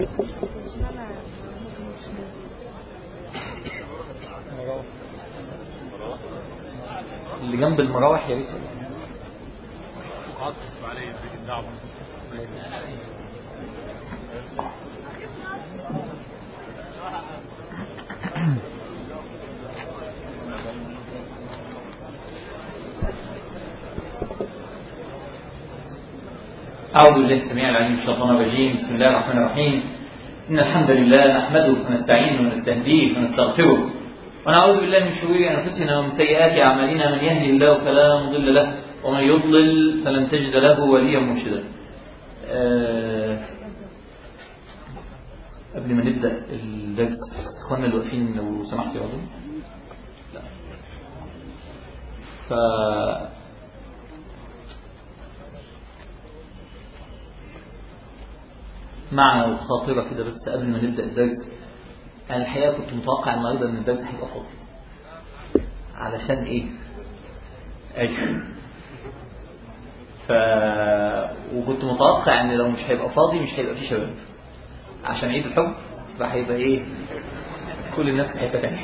اللي جنب المراوح يا ريت أعوذ بالله السميع العليم من الشيطان الرجيم بسم الله الرحمن الرحيم إن الحمد لله نحمده ونستعينه ونستهديه ونستغفره ونعوذ بالله من شرور أنفسنا ومن سيئات أعمالنا من يهدي الله فلا مضل له ومن يضلل فلن تجد له وليا مرشدا أه قبل ما نبدأ الدرس إخواننا اللي واقفين لو سمحت يقعدوا لا ف معنى خاطرة كده بس قبل ما نبدأ الدرس أنا الحقيقة كنت متوقع النهاردة إن الدرس هيبقى فاضي علشان إيه؟ أيوه ف وكنت متوقع إن لو مش هيبقى فاضي مش هيبقى فيه شباب عشان عيد الحب فهيبقى إيه؟ كل الناس في حتة تانية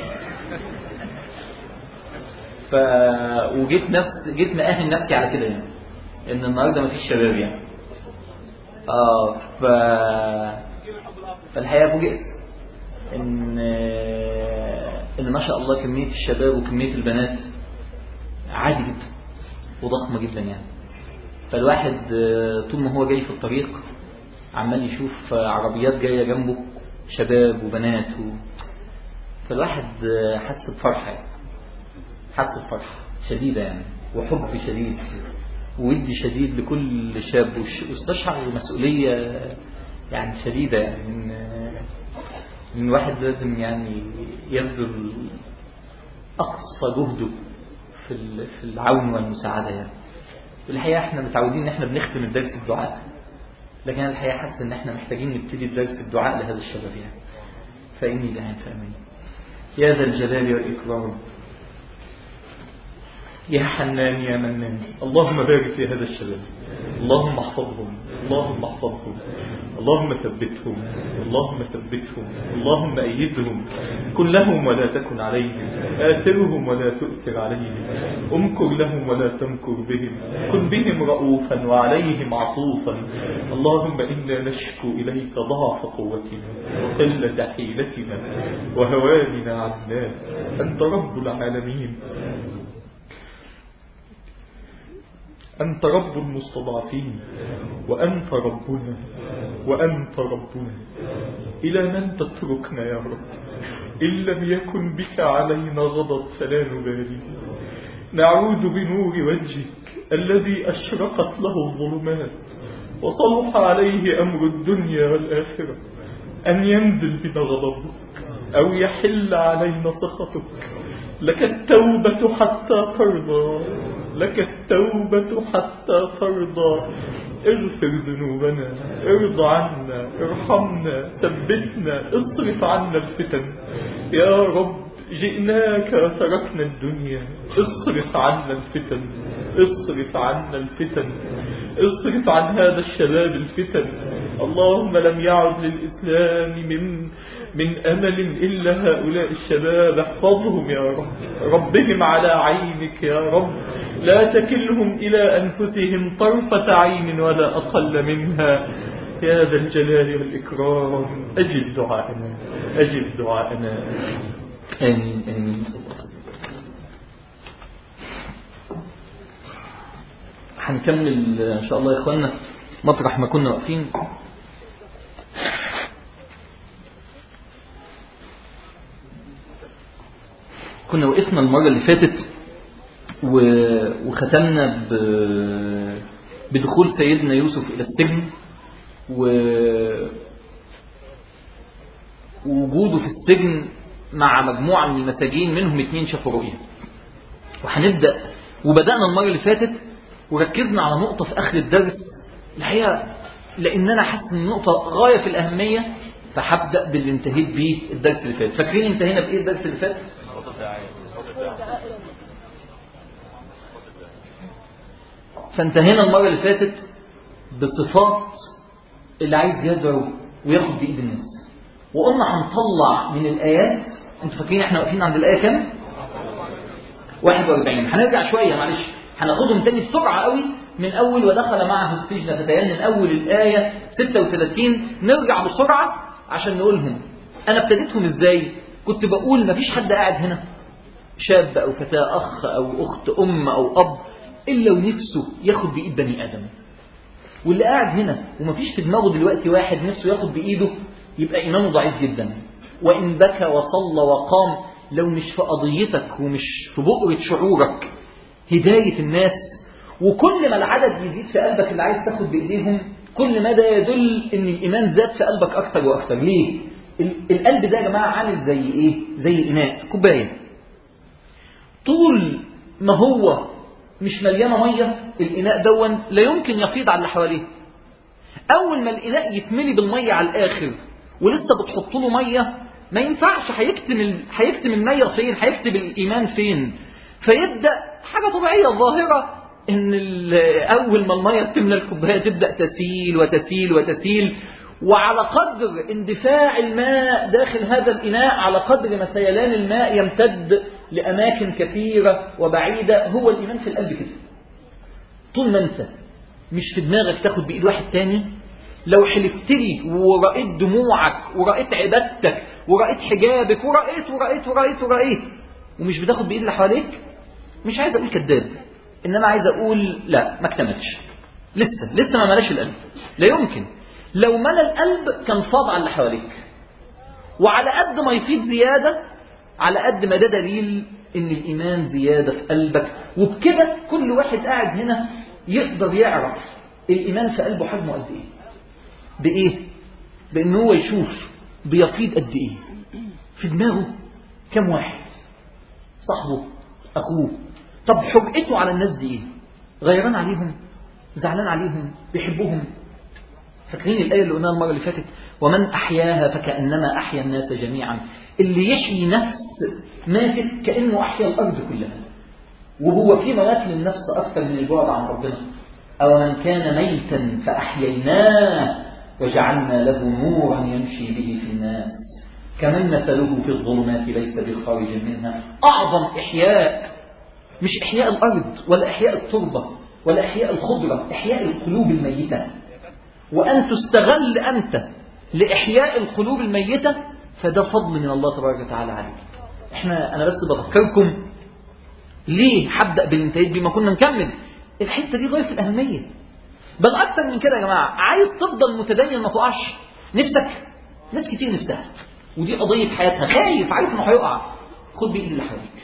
ف وجيت نفس جيت مأهل نفسي على كده يعني إن النهارده مفيش شباب يعني اه ف فالحقيقه فوجئت ان ان ما شاء الله كميه الشباب وكميه البنات عادي جدا وضخمه جدا يعني فالواحد طول ما هو جاي في الطريق عمال يشوف عربيات جايه جنبه شباب وبنات و... فالواحد حس بفرحه يعني حس بفرحه شديده يعني وحب شديد ودي شديد لكل شاب واستشعر مسؤولية يعني شديدة يعني من من واحد لازم يعني يبذل أقصى جهده في في العون والمساعدة يعني الحقيقة احنا متعودين ان احنا بنختم الدرس بدعاء لكن انا الحقيقة حاسس ان احنا محتاجين نبتدي الدرس بالدعاء لهذا الشباب يعني فإني لهين فأمين يا ذا الجلال والإكرام يا حنان يا منان اللهم بارك في هذا الشباب اللهم احفظهم اللهم احفظهم اللهم ثبتهم اللهم ثبتهم اللهم أيدهم كن لهم ولا تكن عليهم آثرهم ولا تؤثر عليهم امكر لهم ولا تمكر بهم كن بهم رؤوفا وعليهم عطوفا اللهم إنا نشكو إليك ضعف قوتنا وقلة حيلتنا وهواننا عن الناس أنت رب العالمين أنت رب المستضعفين وأنت ربنا وأنت ربنا إلى من تتركنا يا رب إن لم يكن بك علينا غضب فلا نبالي نعوذ بنور وجهك الذي أشرقت له الظلمات وصلح عليه أمر الدنيا والآخرة أن ينزل بنا غضبك أو يحل علينا سخطك لك التوبة حتى ترضى لك التوبة حتى ترضى اغفر ذنوبنا ارضى عنا ارحمنا ثبتنا اصرف عنا الفتن يا رب جئناك وتركنا الدنيا اصرف عنا الفتن اصرف عنا الفتن اصرف عن هذا الشباب الفتن اللهم لم يعد للإسلام من من أمل إلا هؤلاء الشباب احفظهم يا رب ربهم على عينك يا رب لا تكلهم إلى أنفسهم طرفة عين ولا أقل منها يا ذا الجلال والإكرام أجب دعاءنا أجب دعاءنا آمين آمين هنكمل إن شاء الله يا إخواننا مطرح ما كنا واقفين كنا وقفنا المرة اللي فاتت وختمنا بدخول سيدنا يوسف إلى السجن ووجوده في السجن مع مجموعة من المساجين منهم اتنين شافوا رؤيا وهنبدأ وبدأنا المرة اللي فاتت وركزنا على نقطة في آخر الدرس الحقيقة لأن أنا حاسس إن النقطة غاية في الأهمية فهبدأ باللي انتهيت بيه الدرس اللي فات فاكرين انتهينا بإيه الدرس اللي فات؟ فانتهينا المرة اللي فاتت بصفات اللي عايز يدعو وياخد بإيد الناس وقلنا هنطلع من الآيات انتوا فاكرين احنا واقفين عند الآية كام؟ 41 هنرجع شوية معلش هناخدهم تاني بسرعة قوي من أول ودخل معه السجن فتيان من أول الآية 36 نرجع بسرعة عشان نقولهم أنا ابتديتهم إزاي؟ كنت بقول مفيش حد قاعد هنا شاب أو فتاة أخ أو أخت أم أو أب إلا ونفسه ياخد بإيد بني آدم واللي قاعد هنا ومفيش في دماغه دلوقتي واحد نفسه ياخد بإيده يبقى إيمانه ضعيف جدا وإن بكى وصلى وقام لو مش في قضيتك ومش في بؤرة شعورك هداية الناس وكل ما العدد يزيد في قلبك اللي عايز تاخد بإيديهم كل ما ده يدل إن الإيمان زاد في قلبك أكتر وأكتر ليه؟ القلب ده يا جماعة عامل زي إيه؟ زي إناء كوباية طول ما هو مش مليانة مية الإناء دون لا يمكن يفيض على اللي حواليه أول ما الإناء يتملي بالمية على الآخر ولسه بتحط له مية ما ينفعش هيكتم ال... هيكتم المية فين هيكتم الإيمان فين فيبدأ حاجة طبيعية ظاهرة إن ال... أول ما المية تملى الكوباية تبدأ تسيل وتسيل وتسيل وعلى قدر اندفاع الماء داخل هذا الإناء على قدر ما سيلان الماء يمتد لأماكن كثيرة وبعيدة هو الإيمان في القلب كده طول ما أنت مش في دماغك تاخد بإيد واحد تاني لو حلفت لي ورأيت دموعك ورأيت عبادتك ورأيت حجابك ورأيت ورأيت ورأيت ورأيت ومش بتاخد بإيد اللي حواليك مش عايز أقول كذاب إنما عايز أقول لا ما اكتملش لسه لسه ما ملاش القلب لا يمكن لو ملا القلب كان فاض على اللي حواليك وعلى قد ما يفيض زيادة على قد ما ده دليل ان الايمان زيادة في قلبك وبكده كل واحد قاعد هنا يقدر يعرف الايمان في قلبه حجمه قد ايه بايه بان هو يشوف بيفيض قد ايه في دماغه كم واحد صاحبه اخوه طب حجته على الناس دي ايه غيران عليهم زعلان عليهم بيحبهم فاكرين الآية اللي قلناها المرة اللي فاتت ومن أحياها فكأنما أحيا الناس جميعا اللي يحيي نفس ماتت كأنه أحيا الأرض كلها وهو في موات للنفس أكثر من البعد عن ربنا أو من كان ميتا فأحييناه وجعلنا له نورا يمشي به في الناس كمن مثله في الظلمات ليس بخارج منها أعظم إحياء مش إحياء الأرض ولا إحياء التربة ولا إحياء الخضرة إحياء القلوب الميتة وأن تستغل أنت لإحياء القلوب الميتة فده فضل من الله تبارك وتعالى عليك احنا أنا بس بذكركم ليه هبدأ بالانتهاء بما كنا نكمل الحتة دي غاية في الأهمية بل أكثر من كده يا جماعة عايز تفضل متدين ما تقعش نفسك ناس كتير نفسها ودي قضية حياتها خايف عارف انه هيقع خد بإيد اللي حواليك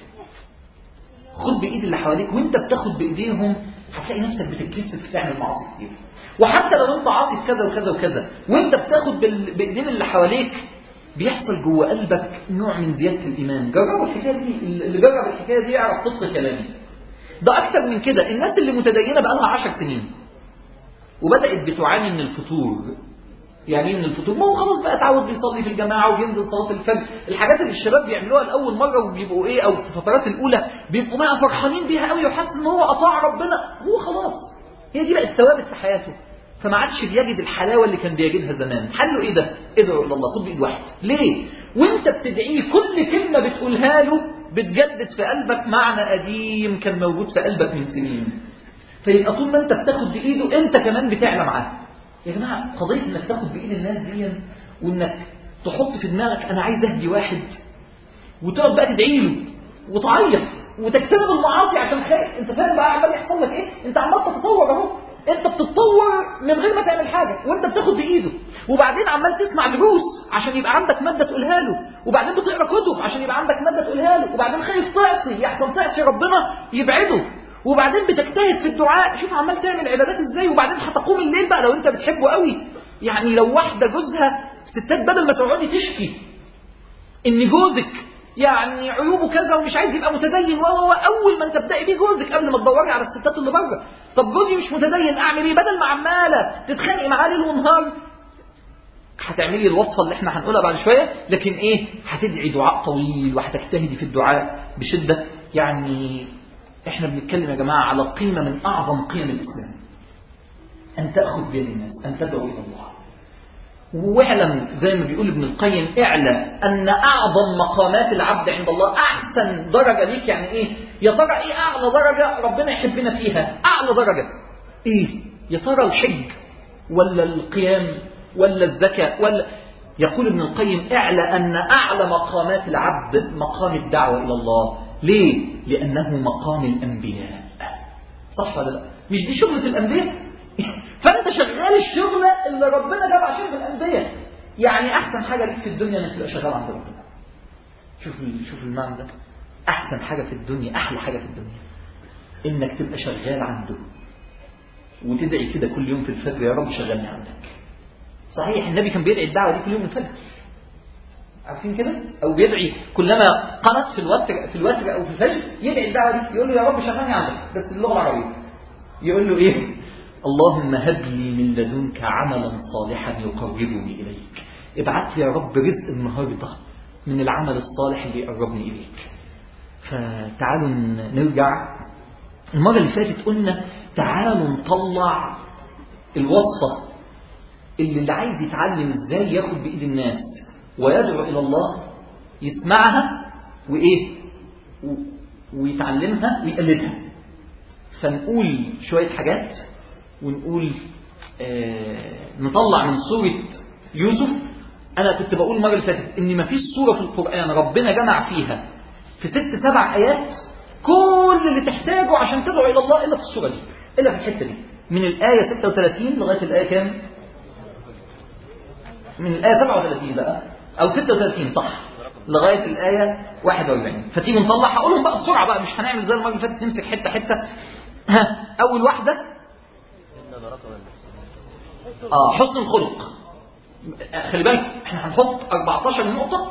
خد بإيد اللي حواليك وانت بتاخد بإيديهم هتلاقي نفسك بتتكسف تعمل معاصي كتير وحتى لو انت عاصي في كذا وكذا وكذا وانت بتاخد بال- بايدين اللي حواليك بيحصل جوه قلبك نوع من زياده الايمان جربوا الحكايه دي اللي جرب الحكايه دي يعرف صدق كلامي ده اكتر من كده الناس اللي متدينه بقى لها 10 سنين وبدات بتعاني من الفتور يعني ايه من الفتور ما هو خلاص بقى اتعود بيصلي في الجماعه وبينزل صلاه الفجر الحاجات اللي الشباب بيعملوها لاول مره وبيبقوا ايه او في الفترات الاولى بيبقوا بقى فرحانين بيها قوي وحاسس ان هو اطاع ربنا هو خلاص هي دي بقى الثوابت في حياته فما عادش بيجد الحلاوه اللي كان بيجدها زمان حله ايه ده ادعو الى الله خد بايد واحد ليه وانت بتدعيه كل كلمه بتقولها له بتجدد في قلبك معنى قديم كان موجود في قلبك من سنين فيبقى طول ما انت بتاخد بايده انت كمان بتعلى معاه يا جماعه قضيه انك تاخد بايد الناس دي وانك تحط في دماغك انا عايز اهدي واحد وتقعد بقى تدعي له وتعيط وتجتنب المعاصي عشان خايف انت فاهم بقى عمال يحصل لك ايه انت عمال تتطور اهو انت بتتطور من غير ما تعمل حاجه وانت بتاخد بايده وبعدين عمال تسمع دروس عشان يبقى عندك ماده تقولها له وبعدين بتقرا كتب عشان يبقى عندك ماده تقولها له وبعدين خايف تعصي يحصل تعصي ربنا يبعده وبعدين بتجتهد في الدعاء شوف عمال تعمل عبادات ازاي وبعدين هتقوم الليل بقى لو انت بتحبه قوي يعني لو واحده جوزها ستات بدل ما تقعدي تشكي ان جوزك يعني عيوبه كذا ومش عايز يبقى متدين وهو اول ما انت تبداي بيه جوزك قبل ما تدوري على الستات اللي بره طب جوزي مش متدين اعمل ايه بدل ما عماله تتخانقي معاه ليل ونهار هتعملي الوصفه اللي احنا هنقولها بعد شويه لكن ايه هتدعي دعاء طويل وهتجتهدي في الدعاء بشده يعني احنا بنتكلم يا جماعه على قيمه من اعظم قيم الاسلام ان تاخذ بيد الناس ان تدعو الى الله واعلم زي ما بيقول ابن القيم اعلى ان اعظم مقامات العبد عند الله احسن درجه ليك يعني ايه يا ترى ايه اعلى درجه ربنا يحبنا فيها اعلى درجه ايه يا ترى الحج ولا القيام ولا الزكاه ولا يقول ابن القيم اعلى ان اعلى مقامات العبد مقام الدعوه الى الله ليه لانه مقام الانبياء صح ولا لا مش دي شغله الانبياء فانت شغال الشغله اللي ربنا جاب عشان الانبياء يعني احسن حاجه ليك في الدنيا انك تبقى شغال عند ربنا شوف شوف المعنى ده احسن حاجه في الدنيا احلى حاجه في الدنيا انك تبقى شغال عنده وتدعي كده كل يوم في الفجر يا رب شغلني عندك صحيح النبي كان بيدعي الدعوه دي كل يوم الفجر عارفين كده او بيدعي كلما قنت في الوتر في الوتر او في الفجر يدعي الدعوه دي يقول له يا رب شغلني عندك بس باللغه العربيه يقول له ايه اللهم هب لي من لدنك عملا صالحا يقربني اليك ابعت لي يا رب رزق النهارده من العمل الصالح اللي يقربني اليك فتعالوا نرجع المره اللي فاتت قلنا تعالوا نطلع الوصفه اللي اللي عايز يتعلم ازاي ياخد بايد الناس ويدعو الى الله يسمعها وايه ويتعلمها ويقلدها فنقول شويه حاجات ونقول آه نطلع من سورة يوسف أنا كنت بقول المرة اللي فاتت إن مفيش سورة في القرآن ربنا جمع فيها في ست سبع آيات كل اللي تحتاجه عشان تدعو إلى الله إلا في السورة دي إلا في الحتة دي من الآية 36 لغاية الآية كام؟ من الآية 37 بقى أو 36 صح لغاية الآية 41 فتيجي نطلع هقولهم بقى بسرعة بقى مش هنعمل زي المرة اللي فاتت نمسك حتة حتة ها أول واحدة اه حسن الخلق خلي بالك احنا هنحط 14 نقطة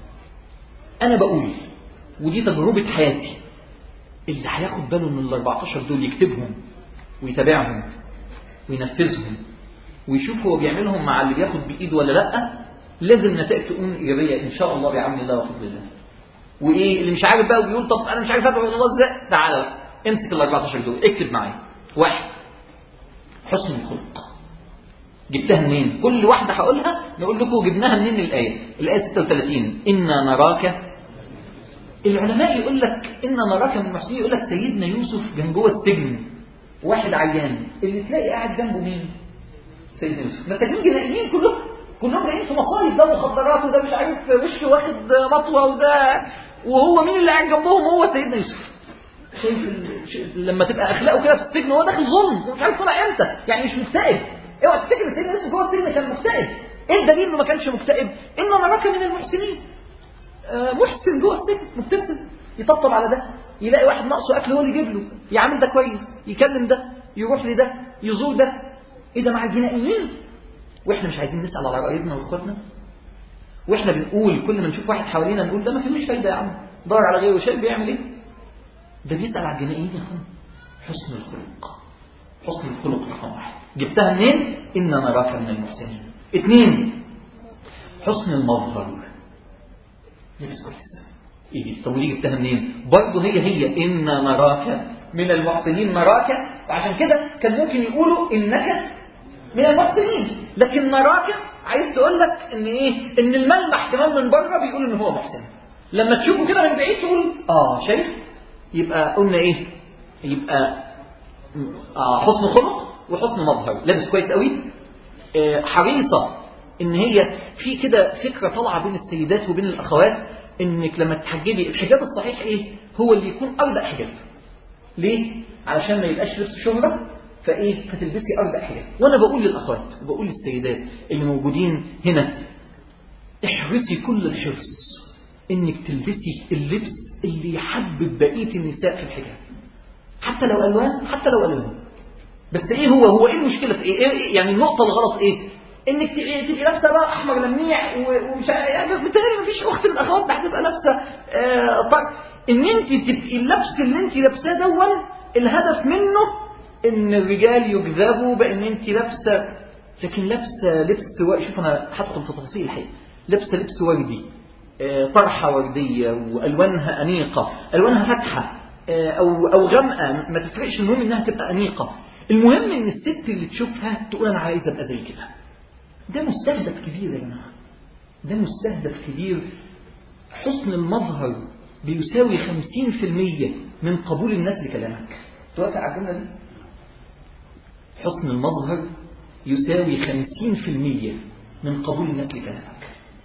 انا بقول ودي تجربة حياتي اللي هياخد باله من ال 14 دول يكتبهم ويتابعهم وينفذهم ويشوف هو بيعملهم مع اللي بياخد بايده ولا لا لازم نتائج تكون ايجابيه ان شاء الله بعون الله وفضل الله وايه اللي مش عارف بقى وبيقول طب انا مش عارف ادعو الى الله ازاي تعالى بقى امسك ال 14 دول اكتب معايا واحد حسن الخلق جبتها منين كل واحدة هقولها نقول لكم جبناها منين الآية الآية 36 إنا نراك العلماء يقول لك إنا نراك من المحسنين يقول لك سيدنا يوسف كان جوه السجن واحد عيان اللي تلاقي قاعد جنبه مين سيدنا يوسف محتاجين جنائيين كلهم كلهم جايين في مصايب ده مخدرات وده مش عارف وشه واخد مطوه وده وهو مين اللي قاعد جنبهم هو سيدنا يوسف شايف ال... لما تبقى اخلاقه كده في السجن وهو داخل ظلم ومش عارف طلع امتى يعني مش مكتئب اوعى تفتكر ان سيدنا يوسف جوه السجن كان مكتئب ايه الدليل انه ما كانش مكتئب ان نراك من المحسنين آه محسن جوه السجن مبتسم يطبطب على ده يلاقي واحد ناقصه اكل هو اللي يجيب له يعمل ده كويس يكلم ده يروح لده يزور ده ايه ده مع الجنائيين واحنا مش عايزين نسال على قرايبنا واخواتنا واحنا بنقول كل ما نشوف واحد حوالينا نقول ده ما فيهوش فايده يا عم دور على غيره شايف بيعمل ايه ده بيسال على الجنائيين يا اخوان حسن الخلق حسن الخلق رقم واحد جبتها منين إن نراك من المحسنين اثنين حسن المظهر لبس كويس ايه دي طب ودي جبتها منين برضه هي هي إن نراك من المحسنين نراك وعشان كده كان ممكن يقولوا إنك من المحسنين لكن نراك عايز تقول لك ان ايه ان الملمح كمان من بره بيقول ان هو محسن لما تشوفه كده من بعيد تقول اه شايف يبقى قلنا ايه يبقى آه حسن خلق وحسن مظهر لابس كويس قوي آه حريصه ان هي في كده فكره طالعه بين السيدات وبين الاخوات انك لما تحجبي الحجاب الصحيح ايه هو اللي يكون ارضى حجاب ليه علشان ما يبقاش لبس شهره فايه فتلبسي ارضى حجاب وانا بقول للاخوات وبقول للسيدات اللي موجودين هنا احرصي كل الحرص انك تلبسي اللبس اللي يحبب بقيه النساء في الحجاب حتى لو الوان حتى لو الوان بس ايه هو هو ايه المشكله في ايه, إيه يعني النقطه الغلط ايه انك تبقي لابسه بقى احمر لميع ومش يعني بالتالي مفيش اخت من الاخوات هتبقى لابسه آه طيب ان انت تبقي اللبس اللي انت لابساه دون الهدف منه ان الرجال يجذبوا بان انت لابسه لكن لابسه لبس و... شوف انا هدخل في تفاصيل الحقيقه لابسه لبس وردي آه طرحه ورديه والوانها انيقه الوانها فاتحه آه او او غامقه ما تفرقش المهم انها تبقى انيقه المهم ان الست اللي تشوفها تقول انا عايزه ابقى زي كده ده مستهدف كبير يا جماعة ده مستهدف كبير حسن المظهر بيساوي 50% من قبول الناس لكلامك توافق على الجملة دي حسن المظهر يساوي 50% من قبول الناس لكلامك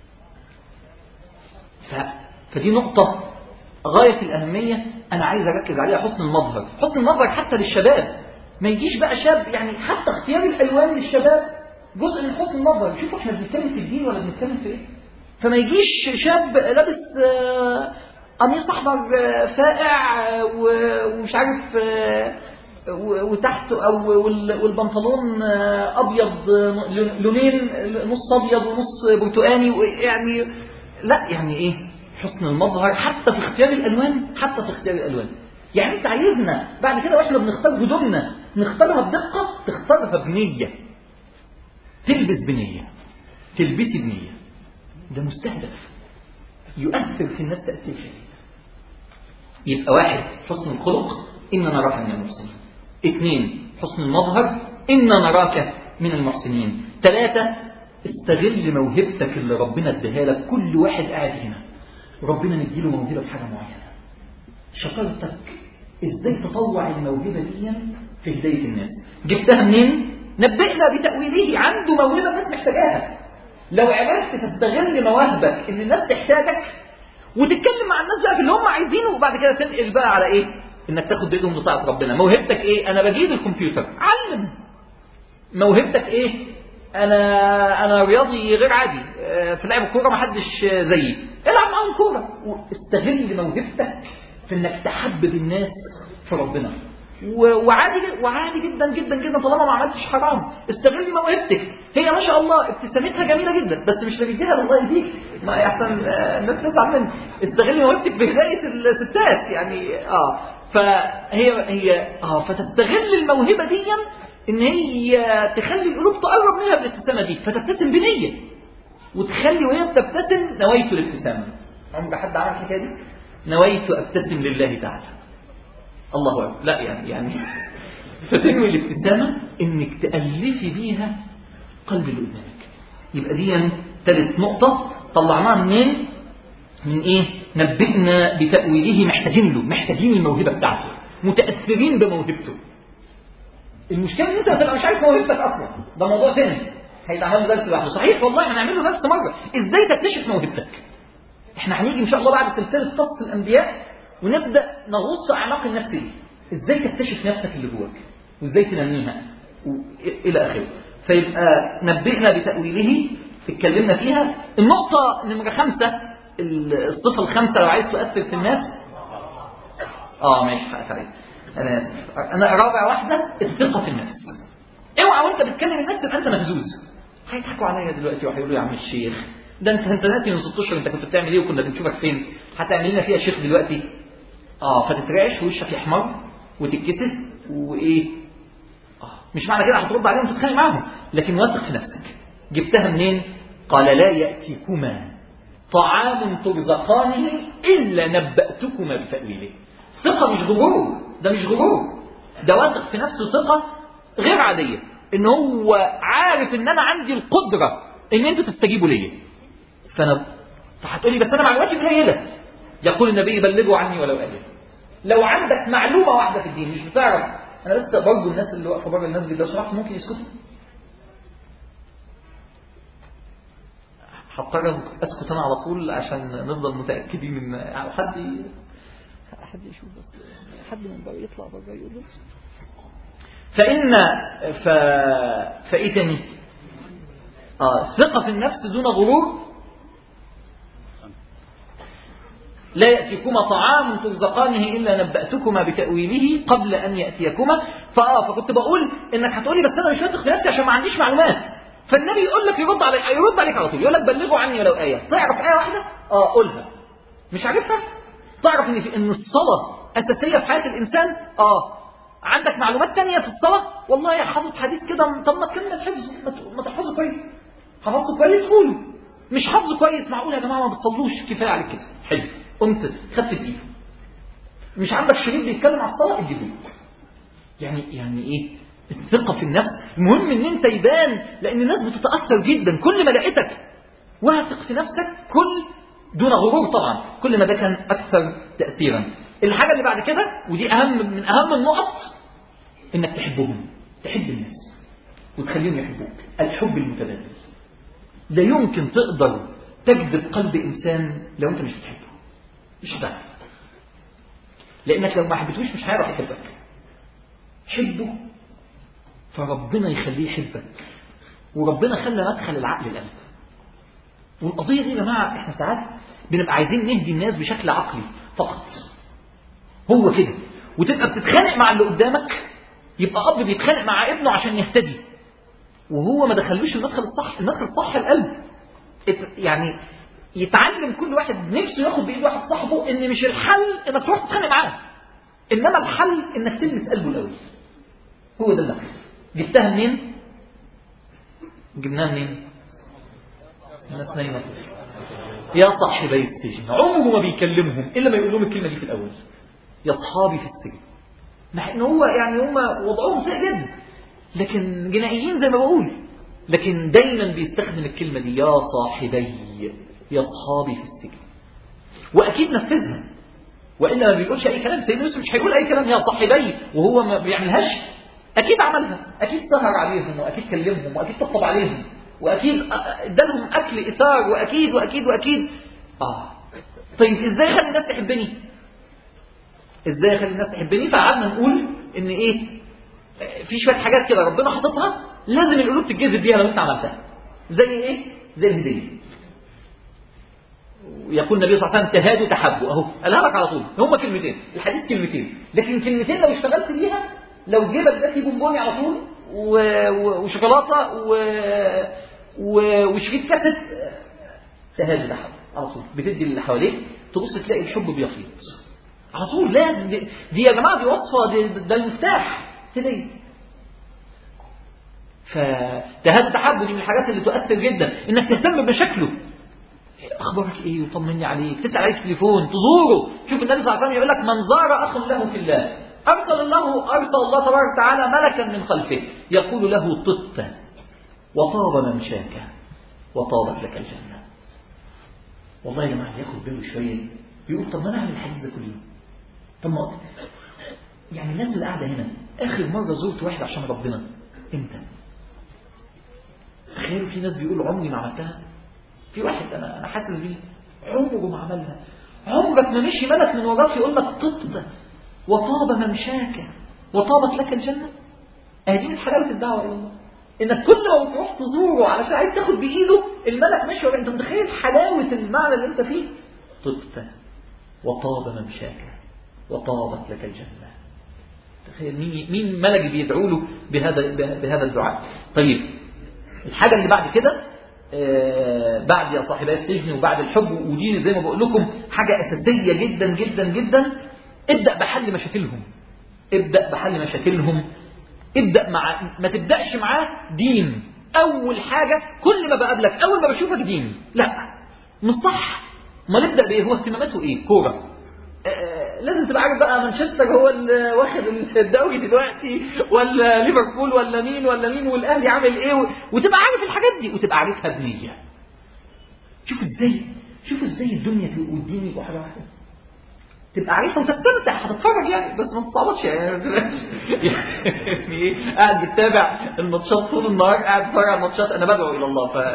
ف... فدي نقطة غاية في الأهمية أنا عايز أركز عليها حسن المظهر حسن المظهر حتى للشباب ما يجيش بقى شاب يعني حتى اختيار الألوان للشباب جزء من حسن المظهر شوفوا احنا بنتكلم في الدين ولا بنتكلم في ايه فما يجيش شاب لابس آه، قميص احمر آه، فاقع آه، و- ومش عارف آه، و- وتحته او وال- والبنطلون آه، ابيض آه، لونين نص ابيض ونص برتقاني يعني لا يعني ايه حسن المظهر حتى في اختيار الالوان حتى في اختيار الالوان يعني انت عايزنا بعد كده واحنا بنختار هدومنا نختارها بدقه تختارها بنيه تلبس بنيه تلبسي بنيه ده مستهدف يؤثر في الناس تاثير شديد يبقى واحد حسن الخلق إنا نراك من المحسنين اثنين حسن المظهر إنا نراك من المحسنين ثلاثة استغل موهبتك اللي ربنا اداها لك كل واحد قاعد هنا ربنا مديله موهبة في حاجة معينة شطارتك ازاي تطوع الموهبة دي في هداية الناس جبتها منين؟ نبئنا بتأويله عنده موهبة الناس محتاجاها لو عرفت تستغل مواهبك ان الناس تحتاجك وتتكلم مع الناس بقى في اللي هم عايزينه وبعد كده تنقل بقى على ايه؟ انك تاخد بايدهم بطاعة ربنا موهبتك ايه؟ انا بجيد الكمبيوتر علم موهبتك ايه؟ انا انا رياضي غير عادي آه، في لعب الكوره ما حدش آه، زيي العب معاهم كوره واستغل موهبتك في انك تحبب الناس في ربنا و- وعادي جد- وعادي جدا جدا جدا طالما ما عملتش حرام استغل موهبتك هي ما شاء الله ابتسامتها جميله جدا بس مش بنديها الله يهديك ما يحسن آه، الناس تزعل مني استغل موهبتك في هدايه الستات يعني اه فهي هي اه فتستغل الموهبه دي ان هي تخلي القلوب تقرب منها بالابتسامه دي فتبتسم بنيه وتخلي وهي بتبتسم نويت الابتسامه عمر حد عمل الحكايه دي نويت ابتسم لله تعالى الله اكبر لا يعني يعني فتنوي الابتسامه انك تالفي بيها قلب اللي قدامك يبقى دي ثالث نقطه طلعناها منين من ايه نبئنا بتاويله محتاجين له محتاجين الموهبه بتاعته متاثرين بموهبته المشكله ان انت هتبقى مش عارف موهبتك اصلا ده موضوع ثاني هيتعمل له درس لوحده صحيح والله هنعمل له درس مره ازاي تكتشف موهبتك احنا هنيجي ان شاء الله بعد سلسله قصص الانبياء ونبدا نغوص اعماق النفس دي ازاي تكتشف نفسك اللي جواك وازاي تنميها و- الى اخره فيبقى نبئنا بتاويله اتكلمنا فيها النقطه نمره خمسه الصفه الخامسه لو عايز تؤثر في الناس اه ماشي حقك عليك انا آسف. انا رابع واحده الثقه في النفس اوعى وانت بتكلم الناس تبقى انت مهزوز هيضحكوا عليا دلوقتي وهيقولوا يا عم الشيخ ده انت انت ناسي من ست اشهر انت كنت بتعمل ايه وكنا بنشوفك فين هتعمل لنا فيها شيخ دلوقتي اه فتترعش وشك يحمر وتتكسف وايه اه مش معنى كده هترد عليهم وتتخانق معاهم لكن واثق في نفسك جبتها منين قال لا ياتيكما طعام ترزقانه الا نباتكما بتاويله ثقه مش غرور ده مش غرور ده واثق في نفسه ثقه غير عاديه ان هو عارف ان انا عندي القدره ان انتوا تستجيبوا ليا فانا فهتقولي بس انا معلوماتي قليله يقول النبي بلغوا عني ولو ايه لو عندك معلومه واحده في الدين مش بتعرف انا بس برجو الناس اللي واقفه بره الناس دي لو سمحت ممكن يسكتوا هضطر اسكت انا على طول عشان نفضل متاكدين ان أو حد ي- حد يشوف بس حد من بره يطلع بره يقول له فان ف فايه تاني؟ اه ثقه في النفس دون غرور لا يأتيكما طعام ترزقانه إلا نبأتكما بتأويله قبل أن يأتيكما فآه فكنت بقول إنك هتقولي بس أنا مش واثق في نفسي عشان ما عنديش معلومات فالنبي يقول لك يرد عليك يرد عليك على طول يقول لك بلغوا عني ولو آية تعرف آية واحدة؟ آه قولها مش عارفها؟ تعرف إن في إن الصلاة أساسية في حياة الإنسان؟ آه عندك معلومات تانية في الصلاة؟ والله يا حافظ حديث كده طب ما تكمل حفظه ما ت- ما تحفظه كويس حفظته كويس قوله مش حافظه كويس معقول يا جماعة ما بتصلوش كفاية عليك كده حلو قمت خدت بايده مش عندك شريط بيتكلم على الصلاه اديه يعني يعني ايه الثقة في النفس المهم ان انت يبان لان الناس بتتأثر جدا كل ما لقيتك واثق في نفسك كل دون غرور طبعا كل ما ده كان اكثر تأثيرا الحاجة اللي بعد كده ودي اهم من اهم النقط انك تحبهم تحب الناس وتخليهم يحبوك الحب المتبادل لا يمكن تقدر تجذب قلب انسان لو انت مش بتحبه مش هتعرف لانك لو ما حبيتوش مش هيعرف يحبك حبه فربنا يخليه يحبك وربنا خلى مدخل العقل القلب والقضيه دي يا جماعه احنا ساعات بنبقى عايزين نهدي الناس بشكل عقلي فقط هو كده وتبقى بتتخانق مع اللي قدامك يبقى اب بيتخانق مع ابنه عشان يهتدي وهو ما دخلوش المدخل الصح المدخل الصح القلب يعني يتعلم كل واحد نفسه ياخد بايد واحد صاحبه ان مش الحل انك تروح تتخانق معاه انما الحل انك تلمس قلبه الاول هو ده المدخل جبتها منين جبناها منين ناس نايمه يا صاحبي السجن عمره ما بيكلمهم الا ما يقول لهم الكلمه دي في الاول يا اصحابي في السجن مع ان هو يعني هم وضعهم سيء جدا لكن جنائيين زي ما بقول لكن دايما بيستخدم الكلمه دي يا صاحبي يا اصحابي في السجن واكيد نفذها والا ما بيقولش اي كلام سيدنا يوسف مش هيقول اي كلام يا صاحبي وهو ما بيعملهاش اكيد عملها اكيد سهر عليهم واكيد كلمهم واكيد طبطب عليهم واكيد ادالهم اكل اثار واكيد واكيد واكيد اه طيب ازاي اخلي الناس تحبني ازاي اخلي الناس تحبني فقعدنا نقول ان ايه في شويه حاجات كده ربنا حاططها لازم القلوب تتجذب بيها لو انت عملتها زي ايه زي الهديه يقول النبي صلى الله عليه وسلم تهادوا تحبوا اهو قالها لك على طول هم كلمتين الحديث كلمتين لكن كلمتين لو اشتغلت بيها لو جيبك ده فيه بونبوني على طول و... و... وشوكولاته و... و... وشريط كاسيت تهادوا تحبوا على طول بتدي اللي حواليك تبص تلاقي الحب بيفيض على طول لازم دي, دي يا جماعه دي وصفه دي ده المفتاح هديه فتهاد التحب دي من الحاجات اللي تؤثر جدا انك تهتم بمشاكله اخبارك ايه وطمني عليك تسال عليه في التليفون تزوره شوف النبي صلى الله عليه وسلم يقول لك من زار اخ له في الله ارسل الله ارسل الله تبارك وتعالى ملكا من خلفه يقول له طبت وطاب ممشاك وطابت لك الجنه والله يا جماعه ياخد باله شويه يقول طب ما انا اعمل الحديث ده كل يوم طب ما يعني الناس اللي قاعده هنا اخر مره زرت واحد عشان ربنا امتى تخيلوا في ناس بيقولوا عمري ما عملتها في واحد انا انا حاسس بيه عمره ما عملها عمرك ما مشي ملك من وراك يقول لك طبت وطاب ممشاك وطابت لك الجنه ادي من حلاوه الدعوه الى الله انك كل ما بتروح تزوره علشان عايز تاخد بايده الملك ماشي انت متخيل حلاوه المعنى اللي انت فيه طبت وطاب ممشاك وطابت لك الجنه تخيل مين مين ملك بيدعو له بهذا بهذا الدعاء طيب الحاجه اللي بعد كده آه بعد يا صاحبي السجن وبعد الحب ودي زي ما بقول لكم حاجه اساسيه جدا جدا جدا ابدا بحل مشاكلهم ابدا بحل مشاكلهم ابدا مع ما تبداش معاه دين اول حاجه كل ما بقابلك اول ما بشوفك دين لا مش صح ما نبدا بايه هو اهتماماته ايه كوره آه لازم تبقى عارف بقى مانشستر هو اللي واخد الدوري دلوقتي ولا ليفربول ولا مين ولا مين والاهلي عامل ايه و... وتبقى عارف الحاجات دي وتبقى عارفها بنيه شوف ازاي شوف ازاي الدنيا والدين يبقوا حاجه واحده تبقى عارفها وتستمتع هتتفرج يعني بس ما تتصابطش يعني يعني ايه قاعد بتتابع الماتشات طول النهار قاعد بتتفرج على الماتشات انا بدعو الى الله ف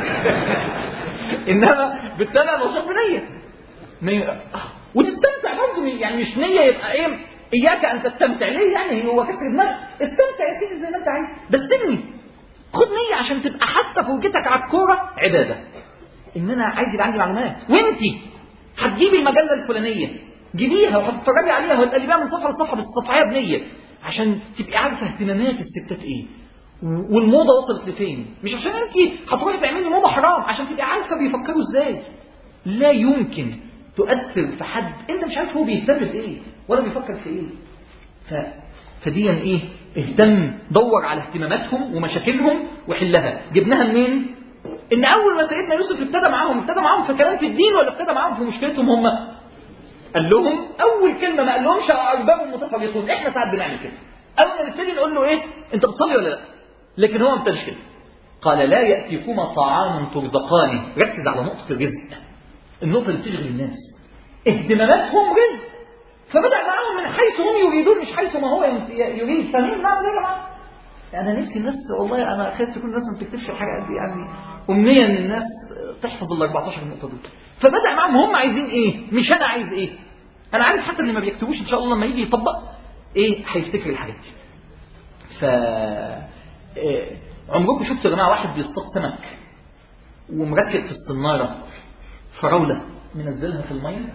انما بتتابع الماتشات بنيه وتستمتع برضه يعني مش نية يبقى ايه اياك ان تستمتع ليه يعني هو كسر دماغ استمتع يا سيدي زي ما انت عايز بس اني خد نية عشان تبقى حتى فرجتك على الكورة عبادة ان انا عايز يبقى عندي معلومات وانتي هتجيبي المجلة الفلانية جيبيها وهتتفرجي عليها وهتقلبيها من صفحة لصفحة بس تصفحيها بنية عشان تبقي عارفة اهتمامات الستات ايه والموضة وصلت لفين مش عشان انت هتروحي تعملي موضة حرام عشان تبقي عارفة بيفكروا ازاي لا يمكن تؤثر في حد انت مش عارف هو بيهتم بايه ولا بيفكر في ايه ف... فديا ايه اهتم دور على اهتماماتهم ومشاكلهم وحلها جبناها منين ان اول ما سيدنا يوسف ابتدى معاهم ابتدى معاهم في كلام في الدين ولا ابتدى معاهم في مشكلتهم هم قال لهم اول كلمه ما قال لهمش ارباب متفرقون احنا ساعات بنعمل كده اول ما نبتدي نقول له ايه انت بتصلي ولا لا لكن هو ما ابتداش كده قال لا ياتيكما طعام ترزقانه ركز على نقطه الرزق النقطه اللي بتشغل الناس اهتماماتهم رزق فبدا معاهم من حيث هم يريدون مش حيث ما هو يريد فاهمين معنى ده يا جماعه انا نفسي الناس والله انا خايف تكون الناس ما بتكتبش الحاجه دي يعني امنيه ان الناس تحفظ ال 14 نقطه دول فبدا معاهم هم عايزين ايه مش انا عايز ايه انا عارف حتى اللي ما بيكتبوش ان شاء الله لما يجي يطبق ايه هيفتكر الحاجات دي ف إيه عمركم شفتوا يا جماعه واحد بيصطاد سمك ومركب في الصناره فراوله منزلها في الميه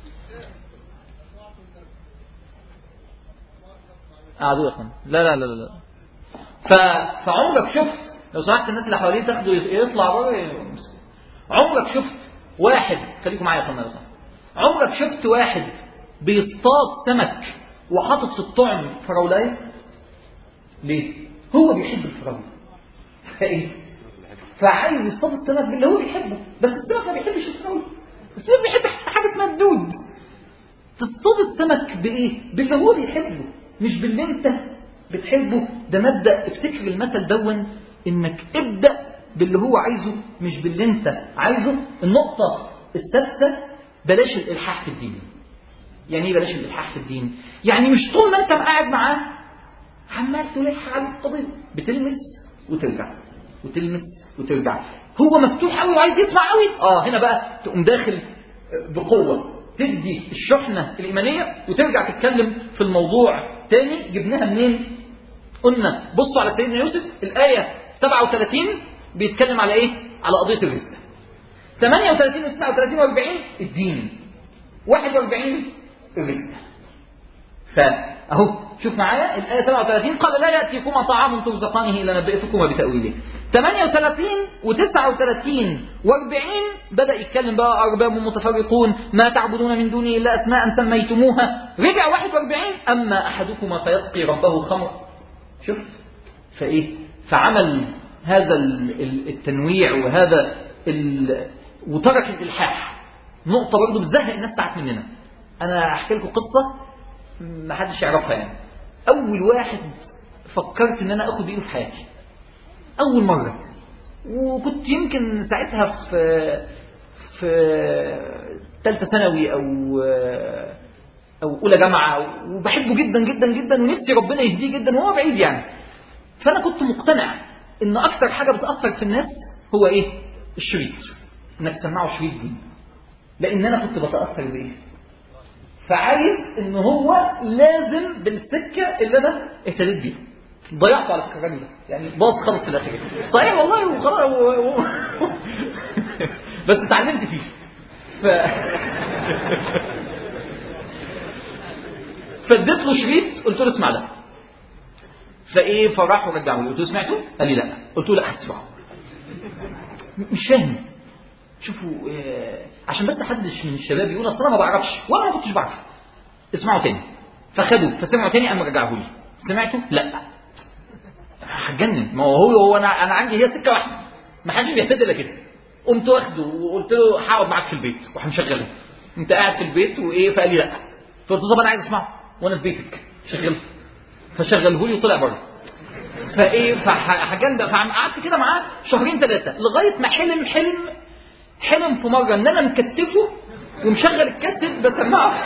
قعدوا يا اخوان لا لا لا لا ف... فعمرك شفت لو سمحت الناس اللي حواليه تاخده يطلع بره عمرك شفت واحد خليكم معايا يا اخوان عمرك شفت واحد بيصطاد سمك وحاطط في الطعم فراولايه ليه هو بيحب الفراوله فايه فعايز يصطاد السمك باللي هو بيحبه بس السمك ما بيحبش الفراوله السمك بيحب حاجه اسمها الدود تصطاد السمك بايه باللي هو بيحبه مش باللي انت بتحبه ده مبدا افتكر المثل دون انك ابدا باللي هو عايزه مش باللي انت عايزه النقطه الثالثه بلاش الالحاح في الدين يعني ايه بلاش الالحاح في الدين يعني مش طول ما انت قاعد معاه عمال تلح على القضيه بتلمس وترجع وتلمس وترجع هو مفتوح قوي وعايز يسمع قوي اه هنا بقى تقوم داخل بقوه تدي الشحنه الايمانيه وترجع تتكلم في الموضوع تاني جبناها منين قلنا بصوا على سيدنا يوسف الايه 37 بيتكلم على ايه على قضيه الرزق 38 و 39 و 40 الدين 41 الرزق فاهو شوف معايا الايه 37 قال لا ياتيكما طعام ترزقانه الا نبئتكما بتاويله 38 و39 و40 بدا يتكلم بقى ارباب متفرقون ما تعبدون من دونه الا اسماء سميتموها رجع 41 اما احدكما فيسقي ربه خمر شفت فايه فعمل هذا التنويع وهذا وترك الالحاح نقطه برضه بتزهق الناس ساعات مننا انا احكي لكم قصه ما حدش يعرفها يعني اول واحد فكرت ان انا اخد بايده في حياتي اول مره وكنت يمكن ساعتها في في ثالثه ثانوي او او اولى جامعه وبحبه جدا جدا جدا ونفسي ربنا يهديه جدا وهو بعيد يعني فانا كنت مقتنع ان اكتر حاجه بتاثر في الناس هو ايه الشريط انك تسمعه شريط دي لان انا كنت بتاثر بايه فعايز ان هو لازم بالسكه اللي انا اهتديت بيها ضيعته على فكره الراجل ده يعني باظ خالص في الاخر صحيح والله وخلاص و... و... بس اتعلمت فيه ف... فاديت له شريط قلت له اسمع ده فايه فراح ورجعه لي قلت له سمعته؟ قال لي لا قلت له لا هتسمعه مش فاهم شوفوا آه عشان بس حدش من الشباب يقول اصل انا ما بعرفش وانا ما كنتش بعرف اسمعوا تاني فخدوا فسمعوا تاني قام رجعه لي سمعته؟ لا هتجنن ما هو هو هو انا انا عندي هي سكه واحده ما حدش بيهتدي الا كده قمت واخده وقلت له هقعد معاك في البيت وهنشغله انت قاعد في البيت وايه فقال لي لا فقلت له طب انا عايز اسمعه وانا في بيتك شغله فشغله لي وطلع بره فايه فحجان ده فقعدت كده معاه شهرين ثلاثه لغايه ما حلم حلم حلم في مره ان انا مكتفه ومشغل الكاسيت بسمعه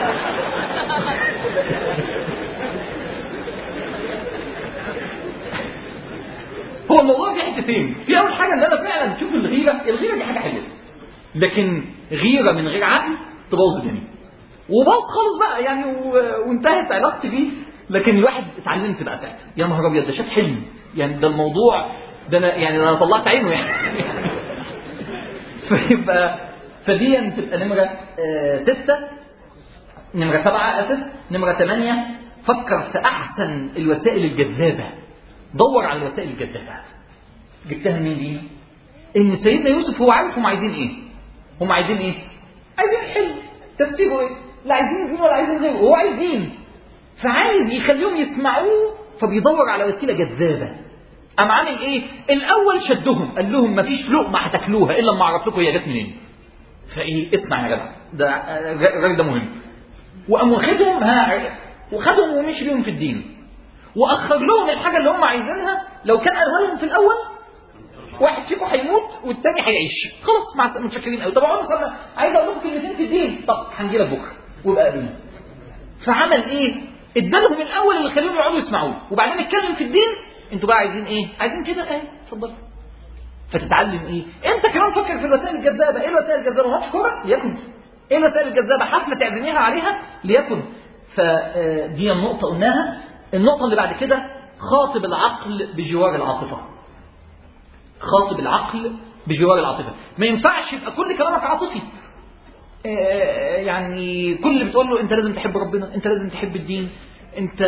هو الموضوع في حتتين في اول حاجه ان انا فعلا تشوف الغيره الغيره دي حاجه حلوه لكن غيره من غير عقل تبوظ الدنيا وباظ خالص بقى يعني و... وانتهت علاقتي بيه لكن الواحد اتعلمت بقى ساعتها يا نهار ابيض ده شاف حلم يعني ده الموضوع ده انا يعني انا طلعت عينه يعني فيبقى فدي تبقى نمره آه سته نمره سبعه اسف نمره ثمانيه فكر في احسن الوسائل الجذابه دور على الوسائل الجذابه جبتها منين دي؟ ان سيدنا يوسف هو عارف هم عايزين ايه؟ هم عايزين ايه؟ عايزين الحلم تفسيره ايه؟ لا عايزين دين ولا عايزين غيره هو عايز دين فعايز يخليهم يسمعوه فبيدور على وسيله جذابه قام عامل ايه؟ الاول شدهم قال لهم مفيش لقمه هتاكلوها الا لما اعرف لكم هي جت منين. فايه اسمع يا جدع ده الراجل ده مهم. وقام واخدهم ها وخدهم ومشي بيهم في الدين. واخر لهم الحاجه اللي هم عايزينها لو كان قالها لهم في الاول واحد فيكم هيموت والتاني هيعيش خلاص مع متشكرين قوي طب اقعدوا استنى عايز اقول لكم كلمتين في الدين طب هنجي لك بكره ويبقى قابلنا فعمل ايه ادالهم الاول اللي خليهم يقعدوا يسمعوه وبعدين اتكلم في الدين انتوا بقى عايزين ايه عايزين كده ايه اتفضلوا فتتعلم ايه انت كمان فكر في الوسائل الجذابه ايه الوسائل الجذابه ماتش كوره ليكن ايه الوسائل الجذابه حفله تعزميها عليها ليكن فدي النقطه قلناها النقطه اللي بعد كده خاطب العقل بجوار العاطفه خاطب العقل بجوار العاطفه ما ينفعش يبقى كل كلامك عاطفي آه، يعني كل اللي بتقول له انت لازم تحب ربنا انت لازم تحب الدين انت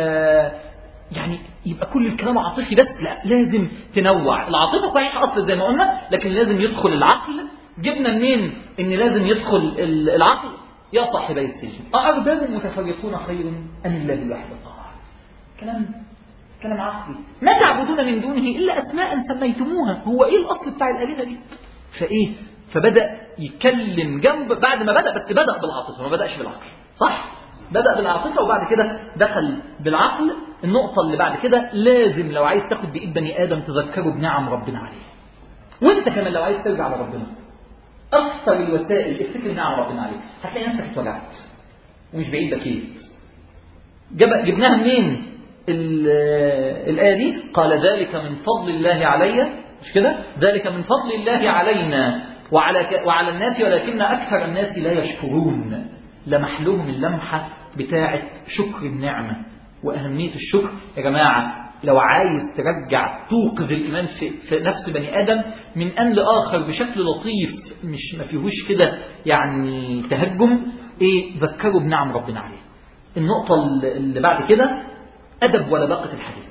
يعني يبقى كل الكلام عاطفي بس لا لازم تنوع العاطفه صحيح اصل زي ما قلنا لكن لازم يدخل العقل جبنا منين ان لازم يدخل ال- العقل يا صاحبي السجن أأرباب متفرقون خير أم الله الواحد القهار كلام كلام عقلي ما تعبدون من دونه إلا أسماء سميتموها هو إيه الأصل بتاع الآلهة دي فإيه فبدأ يتكلم جنب بعد ما بدأ بس بدأ بالعاطفة ما بدأش بالعقل صح بدأ بالعاطفة وبعد كده دخل بالعقل النقطة اللي بعد كده لازم لو عايز تاخد بإيد بني آدم تذكره بنعم ربنا عليه وانت كمان لو عايز ترجع لربنا أكثر الوسائل افتكر نعم ربنا عليك هتلاقي نفسك اتوجعت ومش بعيد بكيت جب... جبناها منين ال- الآية دي قال ذلك من فضل الله علي مش كده ذلك من فضل الله علينا وعلى ك... وعلى الناس ولكن أكثر الناس لا يشكرون لمح لهم اللمحة بتاعة شكر النعمة وأهمية الشكر يا جماعة لو عايز ترجع توقظ الإيمان في, في نفس بني آدم من آن لآخر بشكل لطيف مش ما فيهوش كده يعني تهجم إيه ذكروا بنعم ربنا عليه النقطة اللي بعد كده أدب ولا باقة الحديث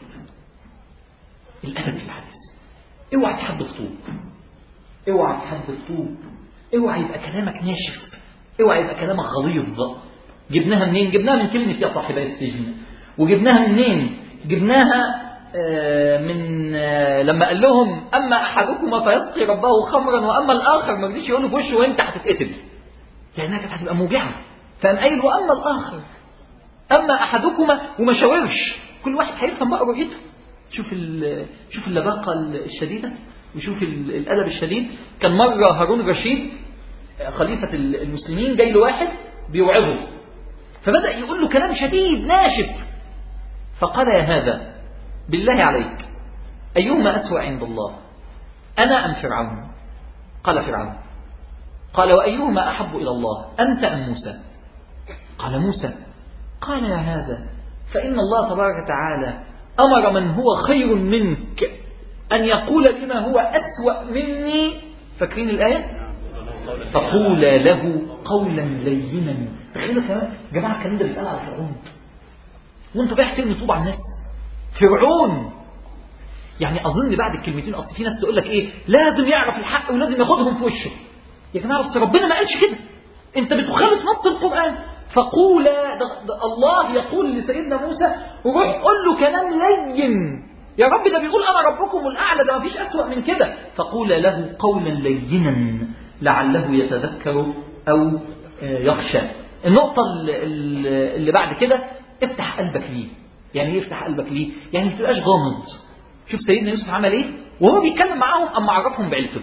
الأدب في الحديث اوعى تحب طوب اوعى تحب طوب اوعى يبقى كلامك ناشف اوعى يبقى كلامك غليظ جبناها منين جبناها من كلمة يا صاحبي السجن وجبناها منين جبناها آه، من آه، لما قال لهم اما احدكما فيسقي ربه خمرا واما الاخر ما رضيش يقول له في وشه وانت هتتقتل لانها كانت هتبقى موجعه فقام قايل واما الاخر اما احدكما وما شاورش كل واحد هيفهم بقى رؤيته شوف ال- شوف اللباقه الشديده وشوف ال- الادب الشديد كان مره هارون رشيد آه، خليفه المسلمين جاي له واحد بيوعظه فبدا يقول له كلام شديد ناشف فقال يا هذا بالله عليك أيهما أسوأ عند الله أنا أم فرعون قال فرعون قال وأيهما أحب إلى الله أنت أم موسى قال موسى قال يا هذا فإن الله تبارك وتعالى أمر من هو خير منك أن يقول لما هو أسوأ مني فاكرين الآية فقولا له قولا لينا تخيلوا كمان يا جماعة الكلام ده بيتقال على فرعون وانت رايح ترمي طوب على الناس فرعون يعني اظن بعد الكلمتين اصل في ناس تقول لك ايه لازم يعرف الحق ولازم ياخدهم في وشه يا جماعه بس ربنا ما قالش كده انت بتخالف نص القران فقولا ده ده الله يقول لسيدنا موسى وروح قول له كلام لين يا رب ده بيقول انا ربكم الاعلى ده ما فيش اسوأ من كده فقولا له قولا لينا لعله يتذكر او آه، يخشى النقطه اللي- اللي اللي بعد كده افتح قلبك ليه يعني ايه افتح قلبك ليه يعني ما تبقاش غامض شوف سيدنا يوسف عمل ايه وهو بيتكلم معاهم اما عرفهم بعيلته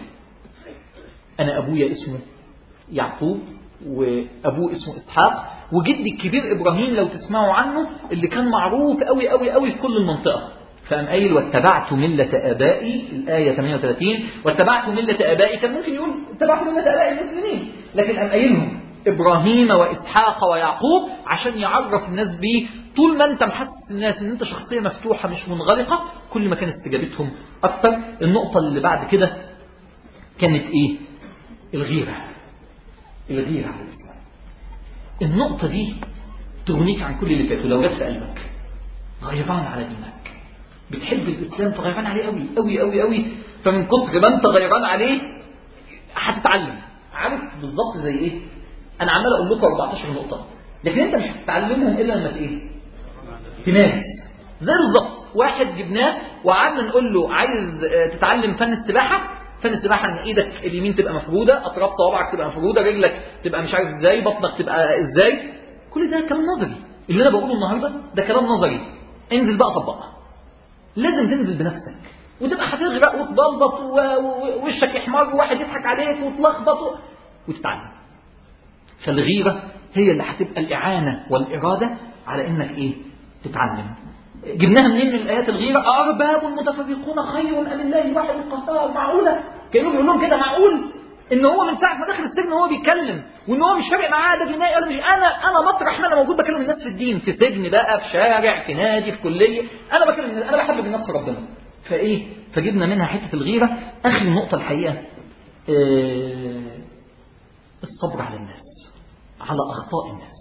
انا ابويا اسمه يعقوب وابوه اسمه اسحاق وجدي الكبير ابراهيم لو تسمعوا عنه اللي كان معروف قوي قوي قوي في كل المنطقه فقام قايل واتبعت ملة آبائي الآية 38 واتبعت ملة آبائي كان ممكن يقول اتبعت ملة آبائي المسلمين لكن قام قايلهم إبراهيم وإسحاق ويعقوب عشان يعرف الناس بيه طول ما أنت محسس الناس إن أنت شخصية مفتوحة مش منغلقة كل ما كانت استجابتهم أكتر النقطة اللي بعد كده كانت إيه؟ الغيرة الغيرة على الإسلام النقطة دي تغنيك عن كل اللي فات ولو جت في قلبك غيران على دينك بتحب الإسلام فغيران عليه قوي قوي قوي قوي فمن كتر ما أنت غيران عليه هتتعلم عارف بالظبط زي إيه؟ أنا عمال أقول لكم 14 نقطة لكن أنت مش هتتعلمهم إلا لما إيه؟ تنام زي بالظبط واحد جبناه وقعدنا نقول له عايز آه، تتعلم فن السباحة فن السباحة ان ايدك اليمين تبقى مفرودة اطراف صوابعك تبقى مفرودة رجلك تبقى مش عارف ازاي بطنك تبقى ازاي كل ده كلام نظري اللي انا بقوله النهارده ده كلام نظري انزل بقى طبقها لازم تنزل بنفسك وتبقى هتغرق وتبلبط ووشك يحمر وواحد يضحك عليك وتلخبط وتتعلم فالغيرة هي اللي هتبقى الإعانة والإرادة على إنك إيه تتعلم جبناها منين من الآيات الغيرة أرباب متفرقون خير أم الله الواحد القهار معقولة كانوا بيقول لهم كده معقول ان هو من ساعه ما دخل السجن وهو بيتكلم وان هو مش فارق معاه ده جنائي ولا مش انا انا مطرح ما انا موجود بكلم الناس في الدين في سجن بقى في شارع في نادي في كليه انا بكلم الناس انا بحبب الناس في ربنا فايه فجبنا منها حته الغيره اخر نقطه الحقيقه آه الصبر على الناس على اخطاء الناس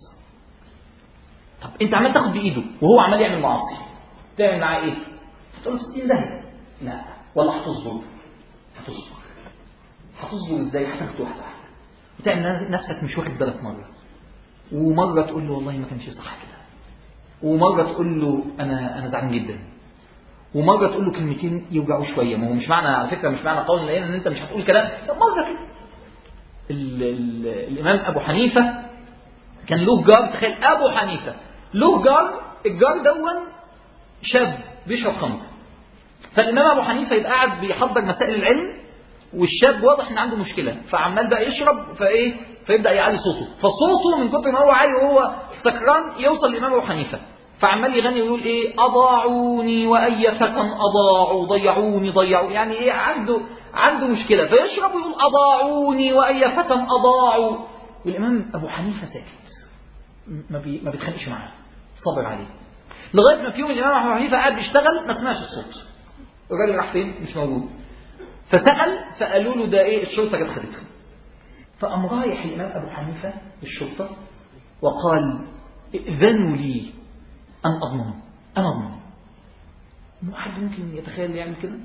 طب انت عمال تاخد بايده وهو عمال يعمل معاصي تعمل معاه ايه؟ تقول له 60 ده لا ولا هتصبر هتصبر هتصبر ازاي هتاخد واحده واحده وتعمل نفسك مش واخد بالك مره ومره تقول له والله ما كانش صح كده ومره تقول له انا انا زعلان جدا ومره تقول له كلمتين يوجعوا شويه ما هو مش معنى على فكره مش معنى قول العلم ان انت مش هتقول كلام طب مره كده ال ال الامام ابو حنيفه كان له جار تخيل ابو حنيفه له جار الجار دون شاب بيشرب خمر فالامام ابو حنيفه يبقى قاعد بيحضر مسائل العلم والشاب واضح ان عنده مشكله فعمال بقى يشرب فايه فيبدا يعلي صوته فصوته من كتر ما هو عالي وهو سكران يوصل للامام ابو حنيفه فعمال يغني ويقول ايه اضاعوني واي فتى اضاعوا ضيعوني ضيعوا يعني ايه عنده عنده مشكله فيشرب ويقول اضاعوني واي فتى اضاعوا والامام ابو حنيفه ساكت ما بي ما بيتخانقش معاه صبر عليه لغايه ما في يوم الامام ابو حنيفه قاعد بيشتغل ما سمعش الصوت الراجل راح فين مش موجود فسأل فقالوا له ده ايه الشرطة جت خدته فقام رايح الإمام أبو حنيفة للشرطة وقال ائذنوا لي أن أضمن أنا أضمن مو حد ممكن يتخيل يعمل كده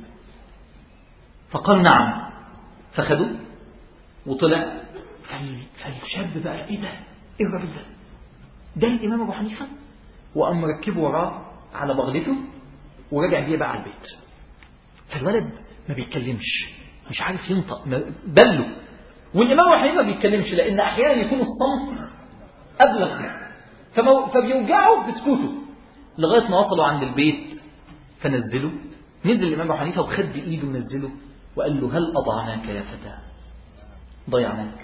فقال نعم فخدوه وطلع فالشاب بقى ايه ده ايه الراجل ده ده الامام ابو حنيفه وقام مركبه وراه على بغلته ورجع بيه بقى على البيت فالولد ما بيتكلمش مش عارف ينطق بله والإمام أبو حنيفة ما بيتكلمش لأن أحيانا يكون الصمت أبلغ فمو... فبيوجعه بسكوته لغاية ما وصلوا عند البيت فنزلوا نزل الإمام أبو حنيفة وخد بإيده ونزله وقال له هل أضعناك يا فتى ضيعناك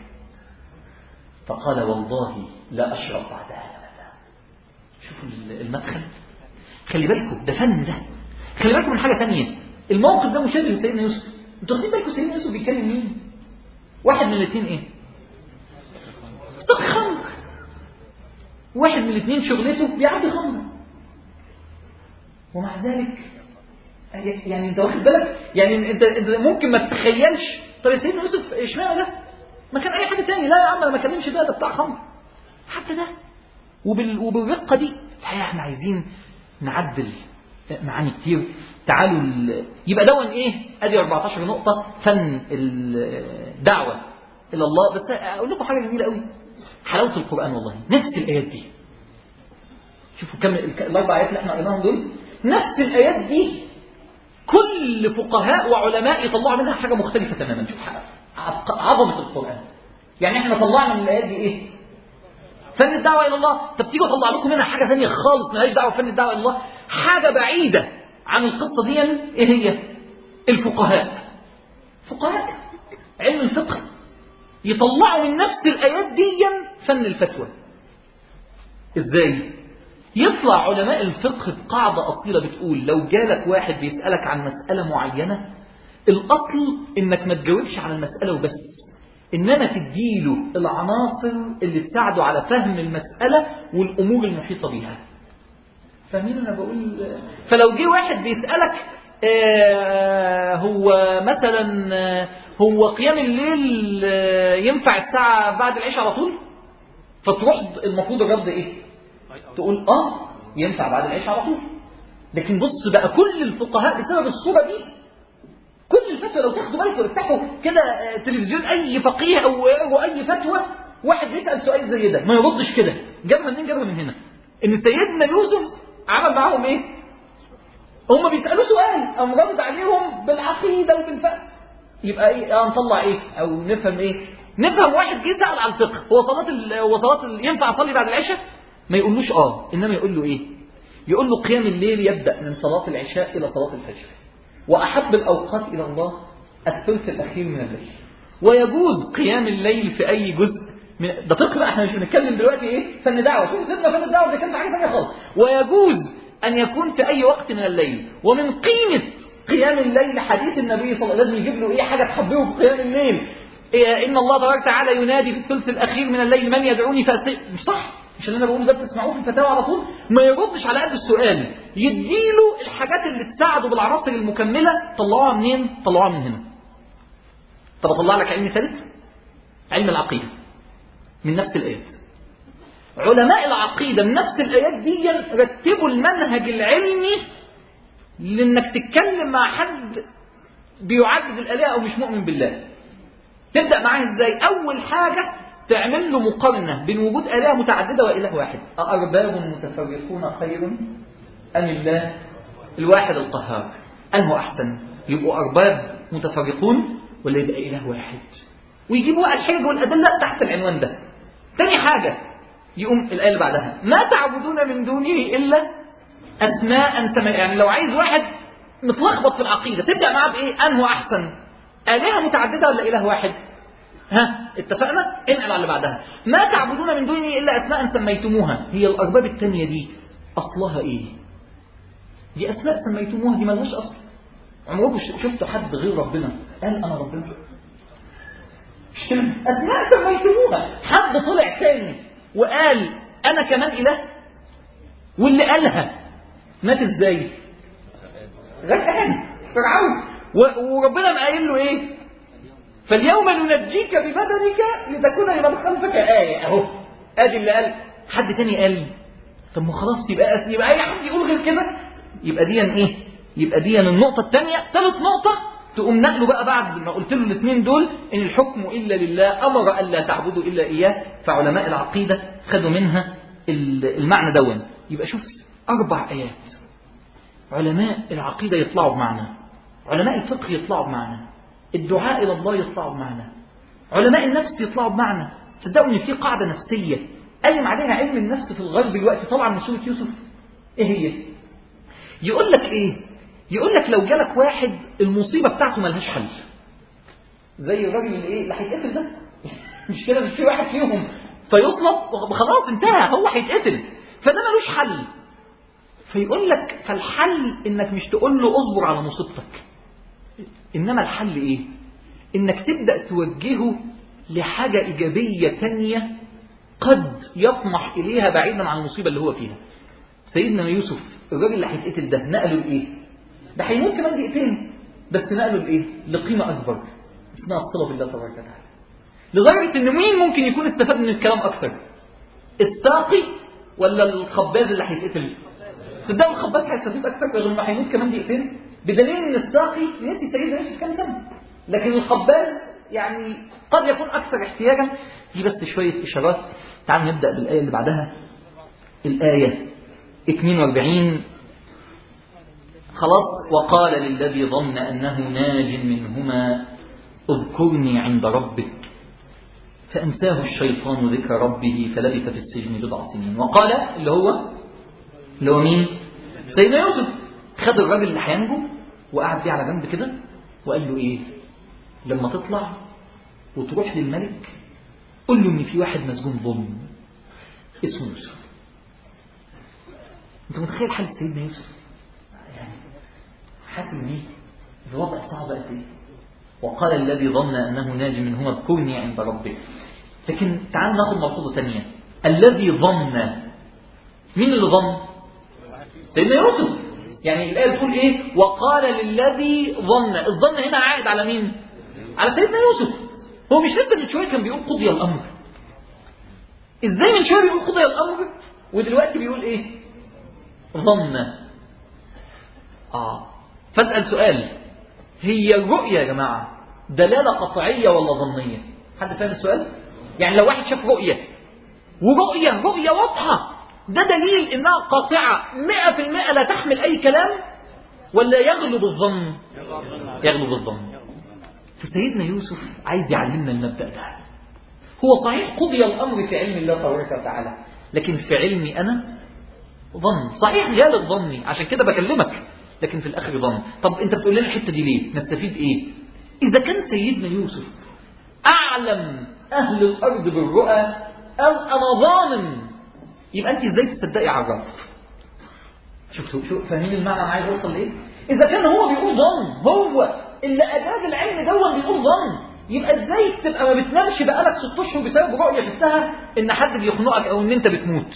فقال والله لا أشرب بعدها أبدا شوفوا المدخل خلي بالكم ده فن ده خلي بالكم من حاجة ثانية الموقف ده مشابه لسيدنا يوسف انتوا واخدين بالكم سيدنا يوسف بيتكلم مين واحد من الاثنين ايه سق خمر واحد من الاثنين شغلته بيعدي خمر ومع ذلك يعني انت واخد بالك يعني انت انت ممكن ما تتخيلش طب يا سيدنا يوسف اشمعنى ده ما كان اي حاجه ثانيه لا يا عم انا ما كلمش ده ده بتاع خمر حتى ده وبال... وبالرقه دي الحقيقه احنا عايزين نعدل معاني كتير تعالوا ال... يبقى دون ايه ادي 14 نقطه فن الدعوه الى الله بس اقول لكم حاجه جميله قوي حلاوه القران والله نفس الايات دي شوفوا كم الاربع ايات اللي احنا قريناهم دول نفس الايات دي كل فقهاء وعلماء يطلعوا منها حاجه مختلفه تماما شوف عظمه القران يعني احنا طلعنا من الايات دي ايه فن الدعوه الى الله طب تيجوا اطلع لكم منها حاجه ثانيه خالص مالهاش دعوه بفن الدعوه الى الله حاجه بعيده عن القصة دي ايه هي الفقهاء فقهاء علم الفقه يطلعوا من نفس الآيات دي فن الفتوى ازاي يطلع علماء الفقه بقاعدة أصيلة بتقول لو جالك واحد بيسألك عن مسألة معينة الأصل إنك ما تجاوبش على المسألة وبس إنما تديله العناصر اللي تساعده على فهم المسألة والأمور المحيطة بها فاهمين انا بقول فلو جه واحد بيسالك آه هو مثلا آه هو قيام الليل آه ينفع الساعه بعد العشاء على طول فتروح المفروض الرد ايه تقول اه ينفع بعد العشاء على طول لكن بص بقى كل الفقهاء بسبب الصوره دي كل الفتوى لو تاخدوا بالكم افتحوا كده تلفزيون اي فقيه او اي فتوى واحد يسال سؤال زي ده ما يردش كده جابها منين جابها من هنا ان سيدنا يوسف عمل معاهم ايه هم بيسالوا سؤال قام رد عليهم بالعقيده وبالفقه يبقى ايه اه نطلع ايه او نفهم ايه نفهم واحد جه سال على الفقه هو صلاه ال... هو صلاه ال... ينفع اصلي بعد العشاء ما يقولوش اه انما يقول له ايه يقول له قيام الليل يبدأ من صلاة العشاء إلى صلاة الفجر وأحب الأوقات إلى الله الثلث الأخير من الليل ويجوز قيام الليل في أي جزء من ده فقه بقى احنا مش بنتكلم دلوقتي ايه فن دعوه شوف سيبنا فن الدعوه ده كان حاجه ثانيه خالص ويجوز ان يكون في اي وقت من الليل ومن قيمه قيام الليل حديث النبي صلى الله عليه وسلم لازم يجيب له ايه حاجه تحببه في قيام الليل إيه ان الله تبارك وتعالى ينادي في الثلث الاخير من الليل من يدعوني فأستيقظ مش صح مش اللي انا بقوله ده بتسمعوه في الفتاوى على طول ما يردش على قد السؤال يديله الحاجات اللي تساعده بالعناصر المكمله طلعوها منين طلعوها من هنا طب اطلع لك علم ثالث علم العقيده من نفس الآيات علماء العقيدة من نفس الآيات دي رتبوا المنهج العلمي لأنك تتكلم مع حد بيعدد الآلهة أو مش مؤمن بالله تبدأ معاه إزاي أول حاجة تعمل له مقارنة بين وجود آلهة متعددة وإله واحد أأرباب متفرقون خير أم الله الواحد القهار أنه أحسن يبقوا أرباب متفرقون ولا يبقى إله واحد ويجيبوا بقى الحجج والأدلة تحت العنوان ده تاني حاجة يقوم الآية اللي بعدها ما تعبدون من دونه إلا أسماء سماء يعني لو عايز واحد متلخبط في العقيدة تبدأ معاه بإيه أنه أحسن آلهة متعددة ولا إله واحد ها اتفقنا انقل على اللي بعدها ما تعبدون من دونه إلا أسماء سميتموها هي الأرباب التانية دي أصلها إيه دي أسماء سميتموها دي ملهاش أصل عمركم شفتوا حد غير ربنا قال أنا ربنا مش كده أسماء سميتموها حد طلع تاني وقال أنا كمان إله واللي قالها مات إزاي غرقان فرعون وربنا قايل له إيه فاليوم ننجيك ببدنك لتكون لمن خلفك آية أهو آدي اللي قال حد تاني قال طب ما خلاص يبقى يبقى أي حد يقول غير كده يبقى دي إيه يبقى دي النقطة الثانية ثالث نقطة تقوم نقله بقى بعد ما قلت له الاثنين دول ان الحكم الا لله امر الا تعبدوا الا اياه فعلماء العقيده خدوا منها المعنى دون يبقى شوف اربع ايات علماء العقيده يطلعوا بمعنى علماء الفقه يطلعوا بمعنى الدعاء الى الله يطلعوا بمعنى علماء النفس يطلعوا بمعنى تصدقوا ان في قاعده نفسيه قايم عليها علم النفس في الغرب دلوقتي طبعا من سوره يوسف ايه هي يقول لك ايه يقول لك لو جالك واحد المصيبة بتاعته ملهاش حل زي الراجل اللي ايه اللي هيتقتل ده مش كده مش في واحد فيهم فيصلب خلاص انتهى هو هيتقتل فده ملوش حل فيقول لك فالحل انك مش تقول له اصبر على مصيبتك انما الحل ايه انك تبدا توجهه لحاجه ايجابيه تانية قد يطمح اليها بعيدا عن المصيبه اللي هو فيها سيدنا يوسف الراجل اللي هيتقتل ده نقله لايه ده هيموت كمان دقيقتين بس نقله لايه لقيمه اكبر اسمها الصله بالله تبارك وتعالى لدرجه ان مين ممكن يكون استفاد من الكلام اكثر الساقي ولا الخباز اللي هيتقتل صدقوا الخباز هيستفيد اكثر رغم انه هيموت كمان دقيقتين بدليل ان الساقي نسي سيدنا يوسف كان سنه لكن الخباز يعني قد يكون اكثر احتياجا دي بس شويه اشارات تعالوا نبدا بالايه اللي بعدها الايه 42 خلاص وقال للذي ظن أنه ناج منهما اذكرني عند ربك فأنساه الشيطان ذكر ربه فلبث في السجن بضع سنين وقال اللي هو اللي هو مين سيدنا يوسف خد الراجل اللي هينجو وقعد فيه على جنب كده وقال له ايه لما تطلع وتروح للملك قول له ان في واحد مسجون ظلم اسمه يوسف انت متخيل حالة سيدنا يوسف يعني حاسس بيه الوضع صعب قد ايه وقال الذي ظن انه ناج منهما اذكرني عند ربك لكن تعال ناخد ملحوظه ثانيه الذي ظن مين اللي ظن سيدنا يوسف يعني الايه بتقول ايه وقال للذي ظن الظن هنا عائد على مين على سيدنا يوسف هو مش لسه من شويه كان بيقول قضي الامر ازاي من شويه بيقول قضي الامر ودلوقتي بيقول ايه ظن اه فاسال سؤال هي الرؤيه يا جماعه دلاله قطعيه ولا ظنيه حد فاهم السؤال يعني لو واحد شاف رؤيه ورؤيه رؤيه واضحه ده دليل انها قاطعه 100% لا تحمل اي كلام ولا يغلب الظن يغلب الظن فسيدنا يوسف عايز يعلمنا المبدا ده هو صحيح قضي الامر في علم الله تبارك وتعالى لكن في علمي انا ظن صحيح غالب ظني عشان كده بكلمك لكن في الآخر ظن طب أنت بتقول لنا الحتة دي ليه نستفيد إيه إذا كان سيدنا يوسف أعلم أهل الأرض بالرؤى أو أنا ضامن يبقى أنت إزاي تصدقي عراف شوفوا شوف فاهمين المعنى أنا عايز أوصل لإيه إذا كان هو بيقول ظن هو اللي أجاد العلم دون بيقول ظن يبقى ازاي تبقى ما بتنامش بقالك ست اشهر بسبب رؤيه شفتها ان حد بيخنقك او ان انت بتموت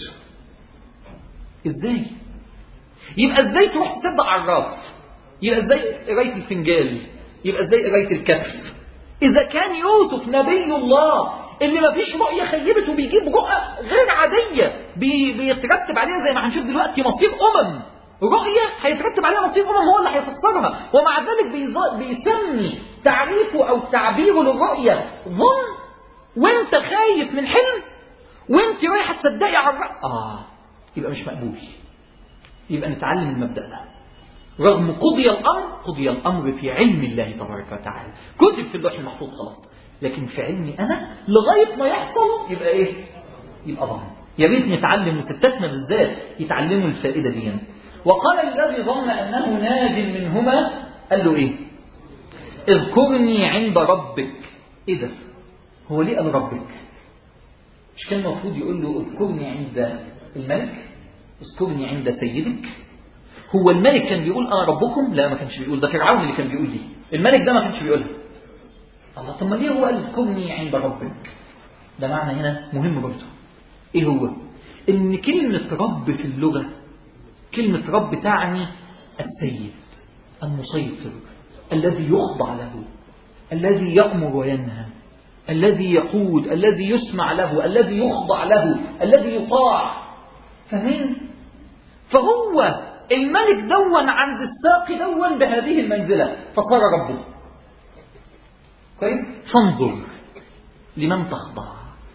ازاي يبقى ازاي تروح تصدق عراف يبقى ازاي قرايه الفنجال يبقى ازاي قرايه الكف اذا كان يوسف نبي الله اللي ما فيش رؤيه خيبته بيجيب رؤى غير عاديه بي بيترتب عليها زي ما هنشوف دلوقتي مصير امم رؤية هيترتب عليها مصير أمم هو اللي هيفسرها ومع ذلك بيسمي تعريفه أو تعبيره للرؤية ظن وانت خايف من حلم وانت رايحة تصدقي على الرأي آه يبقى مش مقبول يبقى نتعلم المبدأ ده رغم قضي الأمر قضي الأمر في علم الله تبارك وتعالى كتب في اللوح المحفوظ خلاص لكن في علمي أنا لغاية ما يحصل يبقى إيه يبقى ظن يا ريت نتعلم وستاتنا بالذات يتعلموا الفائدة دي وقال الذي ظن أنه ناج منهما قال له إيه اذكرني عند ربك إيه ده هو ليه قال ربك مش كان المفروض يقول له اذكرني عند الملك اذكرني عند سيدك هو الملك كان بيقول أنا ربكم لا ما كانش بيقول ده فرعون اللي كان بيقول دي الملك ده ما كانش بيقولها الله طب ما ليه هو قال اذكرني عند ربك ده معنى هنا مهم برضه ايه هو ان كلمة رب في اللغة كلمة رب تعني السيد المسيطر الذي يخضع له الذي يأمر وينهى الذي يقود الذي يسمع له الذي يخضع له الذي يطاع فمين فهو الملك دون عند الساق دون بهذه المنزلة فصار ربه كويس فانظر لمن تخضع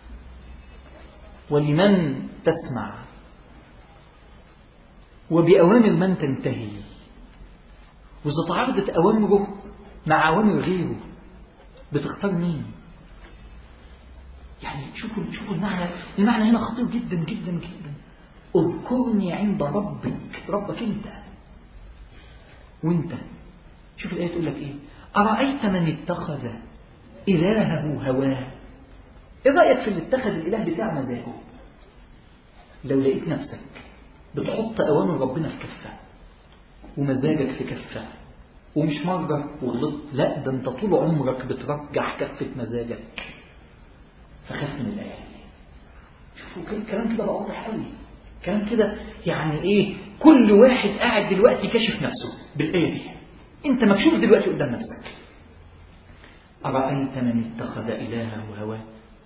ولمن تسمع وبأوامر من تنتهي وإذا تعارضت أوامره مع أوامر غيره بتختار مين يعني شوفوا شوفوا المعنى المعنى هنا خطير جدا جدا جدا اذكرني عند ربك ربك انت وانت شوف الآية تقول لك ايه أرأيت من اتخذ إلهه هواه ايه رأيك في اللي اتخذ الإله بتاع مزاجه لو لقيت نفسك بتحط أوامر ربنا في كفة ومزاجك في كفة ومش مرة وغلطت لا ده انت طول عمرك بترجح كفة مزاجك فخاف من الآية شوفوا الكلام كده بقى واضح قوي كلام كده يعني ايه كل واحد قاعد دلوقتي كاشف نفسه بالآية دي انت مكشوف دلوقتي قدام نفسك أرأيت من اتخذ إلهه هواه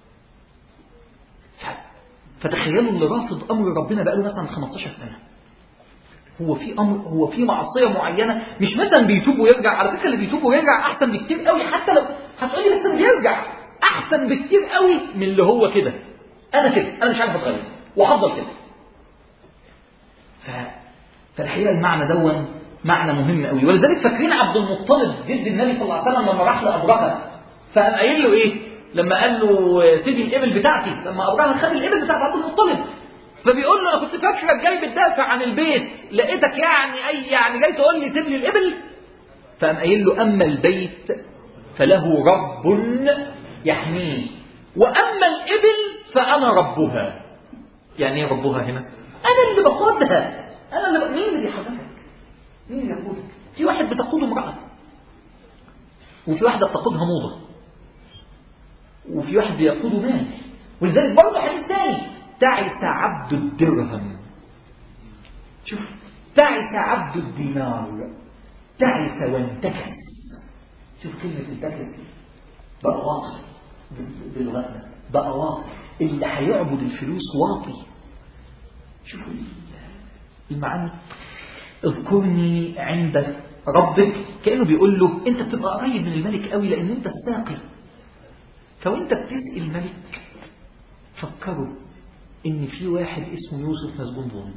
فتخيلوا اللي رافض امر ربنا بقاله مثلا 15 سنه هو في امر هو في معصيه معينه مش مثلا بيتوب ويرجع على فكره اللي بيتوب ويرجع احسن بكتير قوي حتى لو هتقولي بس بيرجع احسن بكتير قوي من اللي هو كده انا كده انا مش عارف اتغير وهفضل كده ف... فالحقيقه المعنى دون معنى مهم قوي ولذلك فاكرين عبد المطلب جد النبي صلى الله عليه وسلم لما راح لابرهه فقام قايل له ايه لما قال له سيدي الابل بتاعتي لما ابراهيم خد الابل بتاعت عبد المطلب فبيقول له انا كنت فاكرك جاي بتدافع عن البيت لقيتك يعني اي يعني جاي تقول لي سيب لي الابل فقام قايل له اما البيت فله رب يحميه واما الابل فانا ربها يعني ايه ربها هنا انا اللي بقودها انا اللي ب... مين اللي بيحركك مين اللي يقودك في واحد بتقوده امراه وفي واحده بتقودها موضه وفي واحد بيقوده مال ولذلك برضه حديث ثاني تعس عبد الدرهم شوف تعس عبد الدينار تعس وانتكس شوف كلمة انتكس بقى واطي بلغتنا بقى واطي اللي هيعبد الفلوس واطي شوفوا المعاني اذكرني عند ربك كأنه بيقول له انت بتبقى قريب من الملك قوي لان انت الساقي فوانت بتسقي الملك فكروا ان في واحد اسمه يوسف مسجون ظلم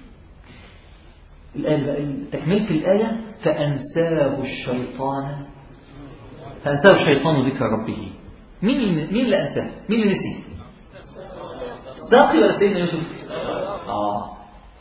الآية تكملة الآية فأنساه الشيطان فأنساه الشيطان ذكر ربه مين مين اللي أنساه؟ مين اللي نسي؟ ساقي ولا سيدنا يوسف؟ آه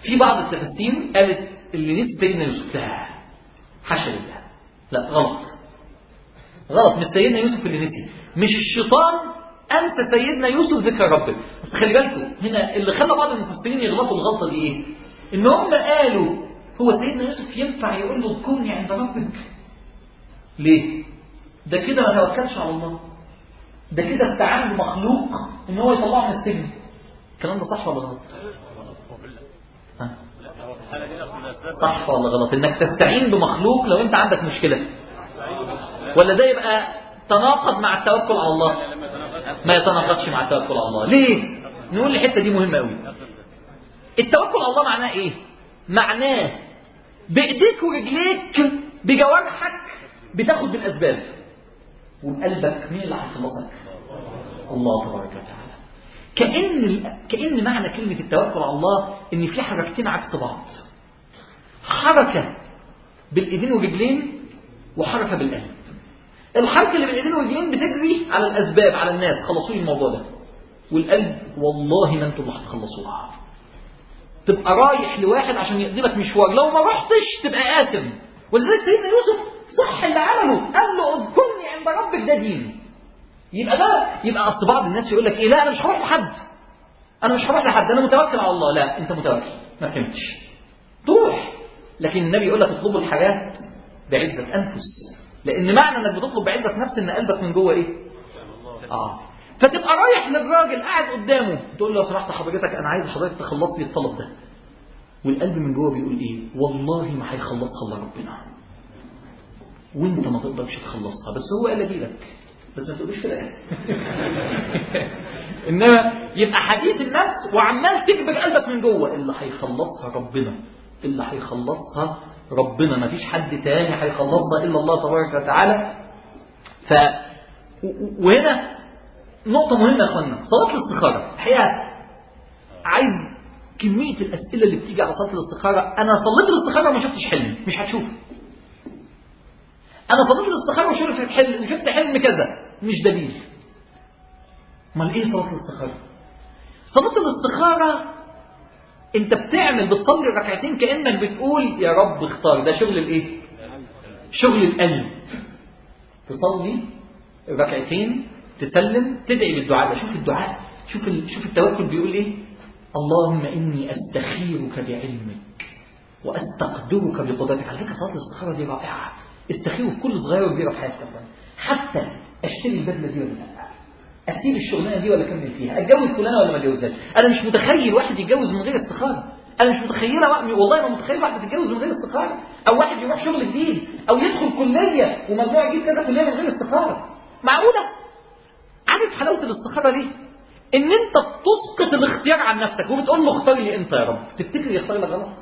في بعض التفاسير قالت اللي نسي سيدنا يوسف لا حاشا لله لا غلط غلط مش سيدنا يوسف اللي نسي مش الشيطان انسى سيدنا يوسف ذكر ربه بس خلي بالكم هنا اللي خلى بعض المفسرين يغلطوا الغلطه دي ايه ان هم قالوا هو سيدنا يوسف ينفع يقول له اذكرني عند ربك ليه ده كده ما توكلش على الله ده كده استعان بمخلوق ان هو يطلعه من السجن الكلام ده صح ولا غلط ها؟ صح ولا غلط انك تستعين بمخلوق لو انت عندك مشكله ولا ده يبقى تناقض مع التوكل على الله ما يتناقضش مع التوكل على الله ليه نقول الحته دي مهمه قوي التوكل على الله معناه ايه معناه بايديك ورجليك بجوارحك بتاخد بالاسباب وبقلبك مين اللي هيخلصك الله تبارك وتعالى كأن كأن معنى كلمة التوكل على الله إن في حركتين عكس بعض. حركة بالإيدين والرجلين وحركة بالقلب. الحركة اللي بالإيدين والرجلين بتجري على الأسباب على الناس خلصوا لي الموضوع ده. والقلب والله ما أنتم اللي هتخلصوها. تبقى رايح لواحد عشان يقضي لك مشوار، لو ما رحتش تبقى آثم. ولذلك سيدنا يوسف صح اللي عمله، قال له اذكرني عند ربك ده دين. يبقى ده يبقى اصل بعض الناس يقول لك ايه لا انا مش هروح لحد انا مش هروح لحد انا متوكل على الله لا انت متوكل ما فهمتش تروح لكن النبي يقول لك اطلبوا الحياه بعزه انفس لان معنى انك بتطلب بعزه نفس ان قلبك من جوه ايه اه فتبقى رايح للراجل قاعد قدامه تقول له لو سمحت حضرتك انا عايز حضرتك تخلص لي الطلب ده والقلب من جوه بيقول ايه والله ما هيخلصها الا ربنا وانت ما تقدرش تخلصها بس هو قال لك بس ما تقولوش كده انما يبقى حديث النفس وعمال تكبر قلبك من جوه اللي هيخلصها ربنا اللي هيخلصها ربنا ما فيش حد تاني هيخلصها الا الله تبارك وتعالى ف وهنا نقطة مهمة يا اخوانا صلاة الاستخارة الحقيقة عايز كمية الأسئلة اللي بتيجي على صلاة الاستخارة أنا صليت الاستخارة وما شفتش حلم مش هتشوف أنا صليت الاستخارة وشفت حلم وشفت حلم كذا مش دليل امال ايه صلاه الاستخاره صلاه الاستخاره انت بتعمل بتصلي ركعتين كانك بتقول يا رب اختار ده شغل الايه شغل القلب تصلي ركعتين تسلم تدعي بالدعاء ده شوف الدعاء شوف ال... شوف التوكل بيقول ايه اللهم اني استخيرك بعلمك واستقدرك بقدرتك على فكره صلاه الاستخاره دي رائعه استخيروا في كل صغيره وكبيره في حياتك حتى اشتري البدله دي ولا لا اسيب الشغلانه دي ولا اكمل فيها اتجوز فلانه ولا ما اتجوزهاش انا مش متخيل واحد يتجوز من غير استخاره انا مش متخيله والله ما متخيل واحد تتجوز من غير استخاره او واحد يروح شغل جديد او يدخل كليه ومجموع يجيب كذا كليه من غير استخاره معقوله عارف حلاوه الاستخاره ليه ان انت تسقط الاختيار عن نفسك وبتقول له اختار لي انت يا رب تفتكر يختار لك غلط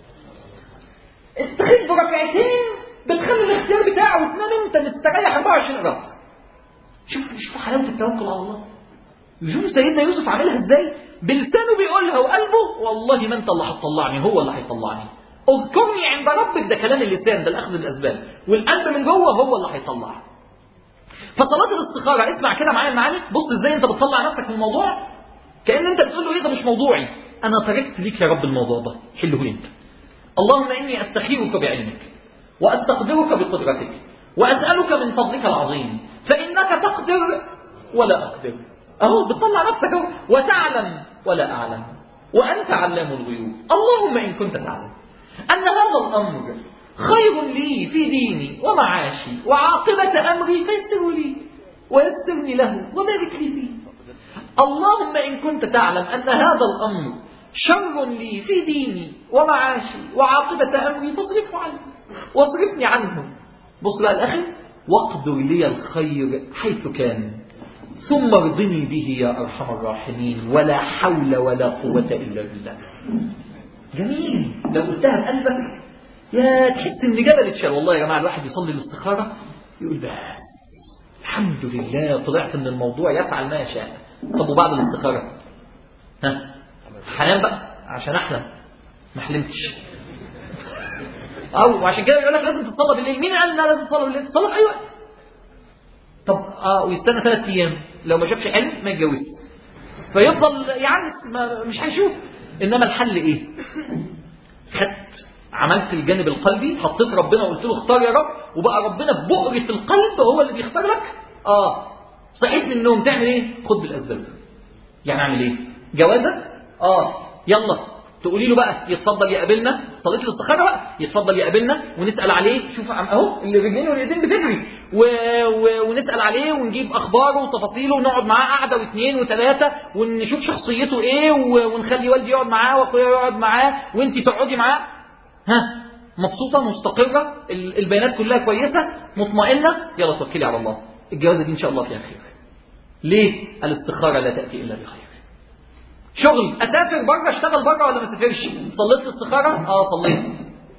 استخير بركعتين بتخلي الاختيار بتاعه وتنام انت مستريح 24 ركعه شوف شوف حلاوه التوكل على الله شوف سيدنا يوسف عاملها ازاي بلسانه بيقولها وقلبه والله ما انت اللي هتطلعني هو اللي هيطلعني اذكرني عند ربك ده كلام اللسان ده الاخذ بالاسباب والقلب من جوه هو اللي هيطلع فصلاه الاستخاره اسمع كده معايا المعاني بص ازاي انت بتطلع نفسك من الموضوع كان انت بتقول له ايه ده مش موضوعي انا تركت ليك يا رب الموضوع ده حله لي انت اللهم اني استخيرك بعلمك واستقدرك بقدرتك واسالك من فضلك العظيم فانك تقدر ولا اقدر اهو بتطلع نفسك اهو وتعلم ولا اعلم وانت علام الغيوب اللهم ان كنت تعلم ان هذا الامر خير لي في ديني ومعاشي وعاقبه امري فيسر لي ويسرني له وبارك لي فيه اللهم ان كنت تعلم ان هذا الامر شر لي في ديني ومعاشي وعاقبه امري فاصرفه عني واصرفني عنه بص بقى الاخر واقدر لي الخير حيث كان ثم ارضني به يا ارحم الراحمين ولا حول ولا قوه الا بالله جميل لو قلتها بقلبك يا تحس ان جبل اتشال والله يا جماعه الواحد يصلي الاستخاره يقول بس الحمد لله طلعت من الموضوع يفعل ما يشاء طب وبعد الاستخاره ها هنام بقى عشان احلم ما حلمتش او وعشان كده يقول لك لازم تتصلى بالليل مين قال انها لازم تصلى بالليل تصلى في اي وقت طب اه ويستنى ثلاث ايام لو ما شافش حلم ما يتجوزش فيفضل يعني ما مش هيشوف انما الحل ايه خدت عملت الجانب القلبي حطيت ربنا وقلت له اختار يا رب وبقى ربنا ببؤرة القلب هو اللي بيختار لك اه صحيت من النوم تعمل ايه خد بالاسباب يعني اعمل ايه جوازه اه يلا تقولي له بقى يتفضل يقابلنا صليت الاستخاره بقى يتفضل يقابلنا ونسال عليه شوف عم اهو الرجلين واليدين بتجري و... و... ونسال عليه ونجيب اخباره وتفاصيله ونقعد معاه قعده واثنين وثلاثه ونشوف شخصيته ايه و... ونخلي والدي يقعد معاه واخويا يقعد معاه وانت تقعدي معاه ها مبسوطه مستقره ال- البيانات كلها كويسه مطمئنه يلا توكلي على الله الجوازه دي ان شاء الله فيها خير ليه الاستخاره لا تاتي الا بخير شغل اسافر بره اشتغل بره ولا ما اسافرش صليت الاستخاره اه صليت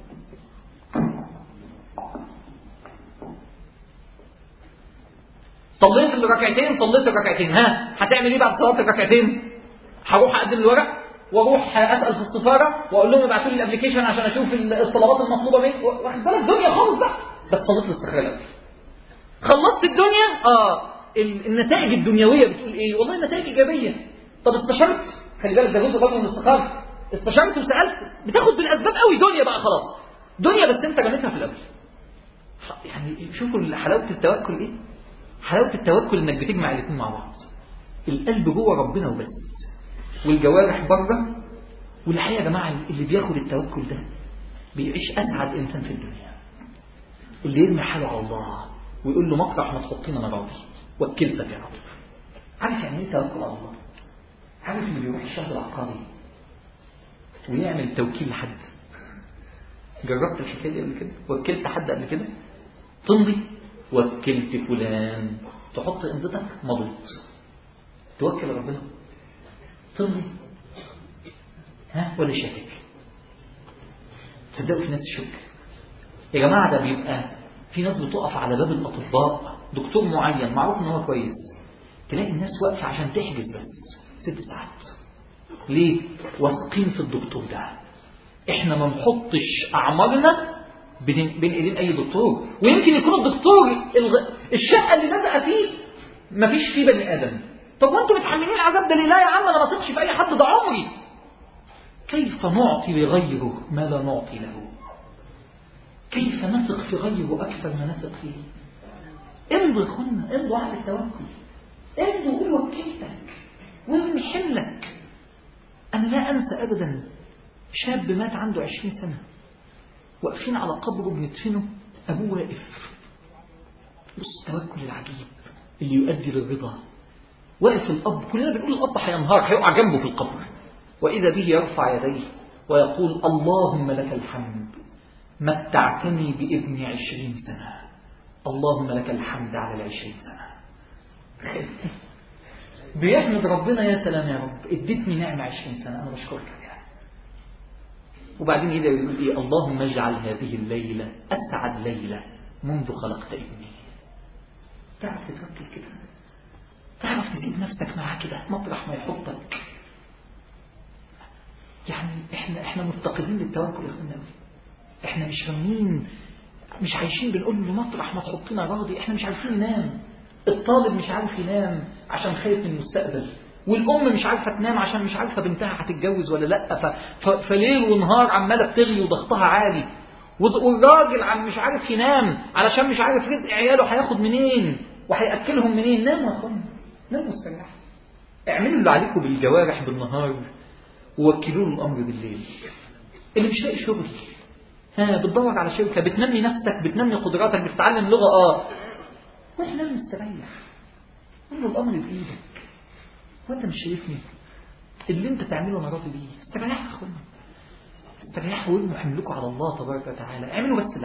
صليت الركعتين صليت الركعتين ها هتعمل ايه بعد صلاه الركعتين هروح اقدم الورق واروح اسال في السفاره واقول لهم ابعتوا لي الابلكيشن عشان اشوف الطلبات المطلوبه مني واخد بالك دنيا خالص بقى بس صليت الاستخاره الاول خلصت الدنيا اه ال- النتائج الدنيويه بتقول ايه والله النتائج ايجابيه طب استشرت خلي بالك ده جزء برضه من الاستخاره استشرت وسالت بتاخد بالاسباب قوي دنيا بقى خلاص دنيا بس انت رميتها في الاول ح- يعني شوفوا حلاوه التوكل ايه حلاوه التوكل انك بتجمع الاثنين مع بعض القلب جوه ربنا وبس والجوارح بره والحقيقه يا جماعه اللي بياخد التوكل ده بيعيش اسعد انسان في الدنيا اللي يرمي حاله على الله ويقول له مطرح ما تحطينا انا راضي وكلتك يا رب عارف يعني ايه توكل على الله عارف اللي بيروح الشهر العقاري ويعمل توكيل لحد جربت الحكايه دي قبل كده وكلت حد قبل كده تمضي وكلت فلان تحط امضتك مضيت توكل ربنا تمضي ها ولا شاكك تصدقوا في ناس الشك يا جماعه ده بيبقى في ناس بتقف على باب الاطباء دكتور معين معروف ان هو كويس تلاقي الناس واقفه عشان تحجز بس ست ساعات ليه واثقين في الدكتور ده احنا ما نحطش اعمارنا بين بين ايدين اي دكتور ويمكن يكون الدكتور الغ... الشقه اللي لزق فيه ما فيش فيه بني ادم طب وانتوا متحملين العذاب ده ليه لا يا عم انا ما اثقش في اي حد ده عمري كيف نعطي لغيره ما لا نعطي له كيف نثق في غيره اكثر ما نثق فيه امضوا يا اخوانا امضوا على التوكل امضوا قول وكلتك وارمي حملك انا لا انسى ابدا شاب مات عنده عشرين سنه واقفين على قبره بندفنه ابوه واقف بص التوكل العجيب اللي يؤدي للرضا واقف الاب كلنا بنقول الاب هينهار هيقع جنبه في القبر واذا به يرفع يديه ويقول اللهم لك الحمد متعتني بابني عشرين سنه اللهم لك الحمد على العشرين سنه بيحمد ربنا يا سلام يا رب اديتني نعمه عشرين سنه انا بشكرك عليها وبعدين يقدر يقول ايه اللهم اجعل هذه الليله اسعد ليله منذ خلقت ابني تعرف تتوكل كده تعرف تسيب نفسك معاه كده مطرح ما يحطك يعني احنا احنا مفتقدين للتوكل يا اخوانا احنا مش فاهمين مش عايشين بنقول له مطرح ما تحطنا راضي احنا مش عارفين ننام الطالب مش عارف ينام عشان خايف من المستقبل والام مش عارفه تنام عشان مش عارفه بنتها هتتجوز ولا لا ف... ف... فليل ونهار عماله بتغلي وضغطها عالي والراجل عم مش عارف ينام علشان مش عارف رزق عياله هياخد منين وهياكلهم منين ناموا يا اخوانا ناموا استريحوا اعملوا اللي عليكم بالجوارح بالنهار ووكلوا له الامر بالليل اللي مش لاقي شغل ها بتدور على شركه بتنمي نفسك بتنمي قدراتك بتتعلم لغه اه روح نام مستريح قول له الامر بايدك وانت مش شايفني اللي انت تعمله انا راضي بيه استريح يا اخوانا استريحوا وارموا حملكم على الله تبارك وتعالى اعملوا بس اللي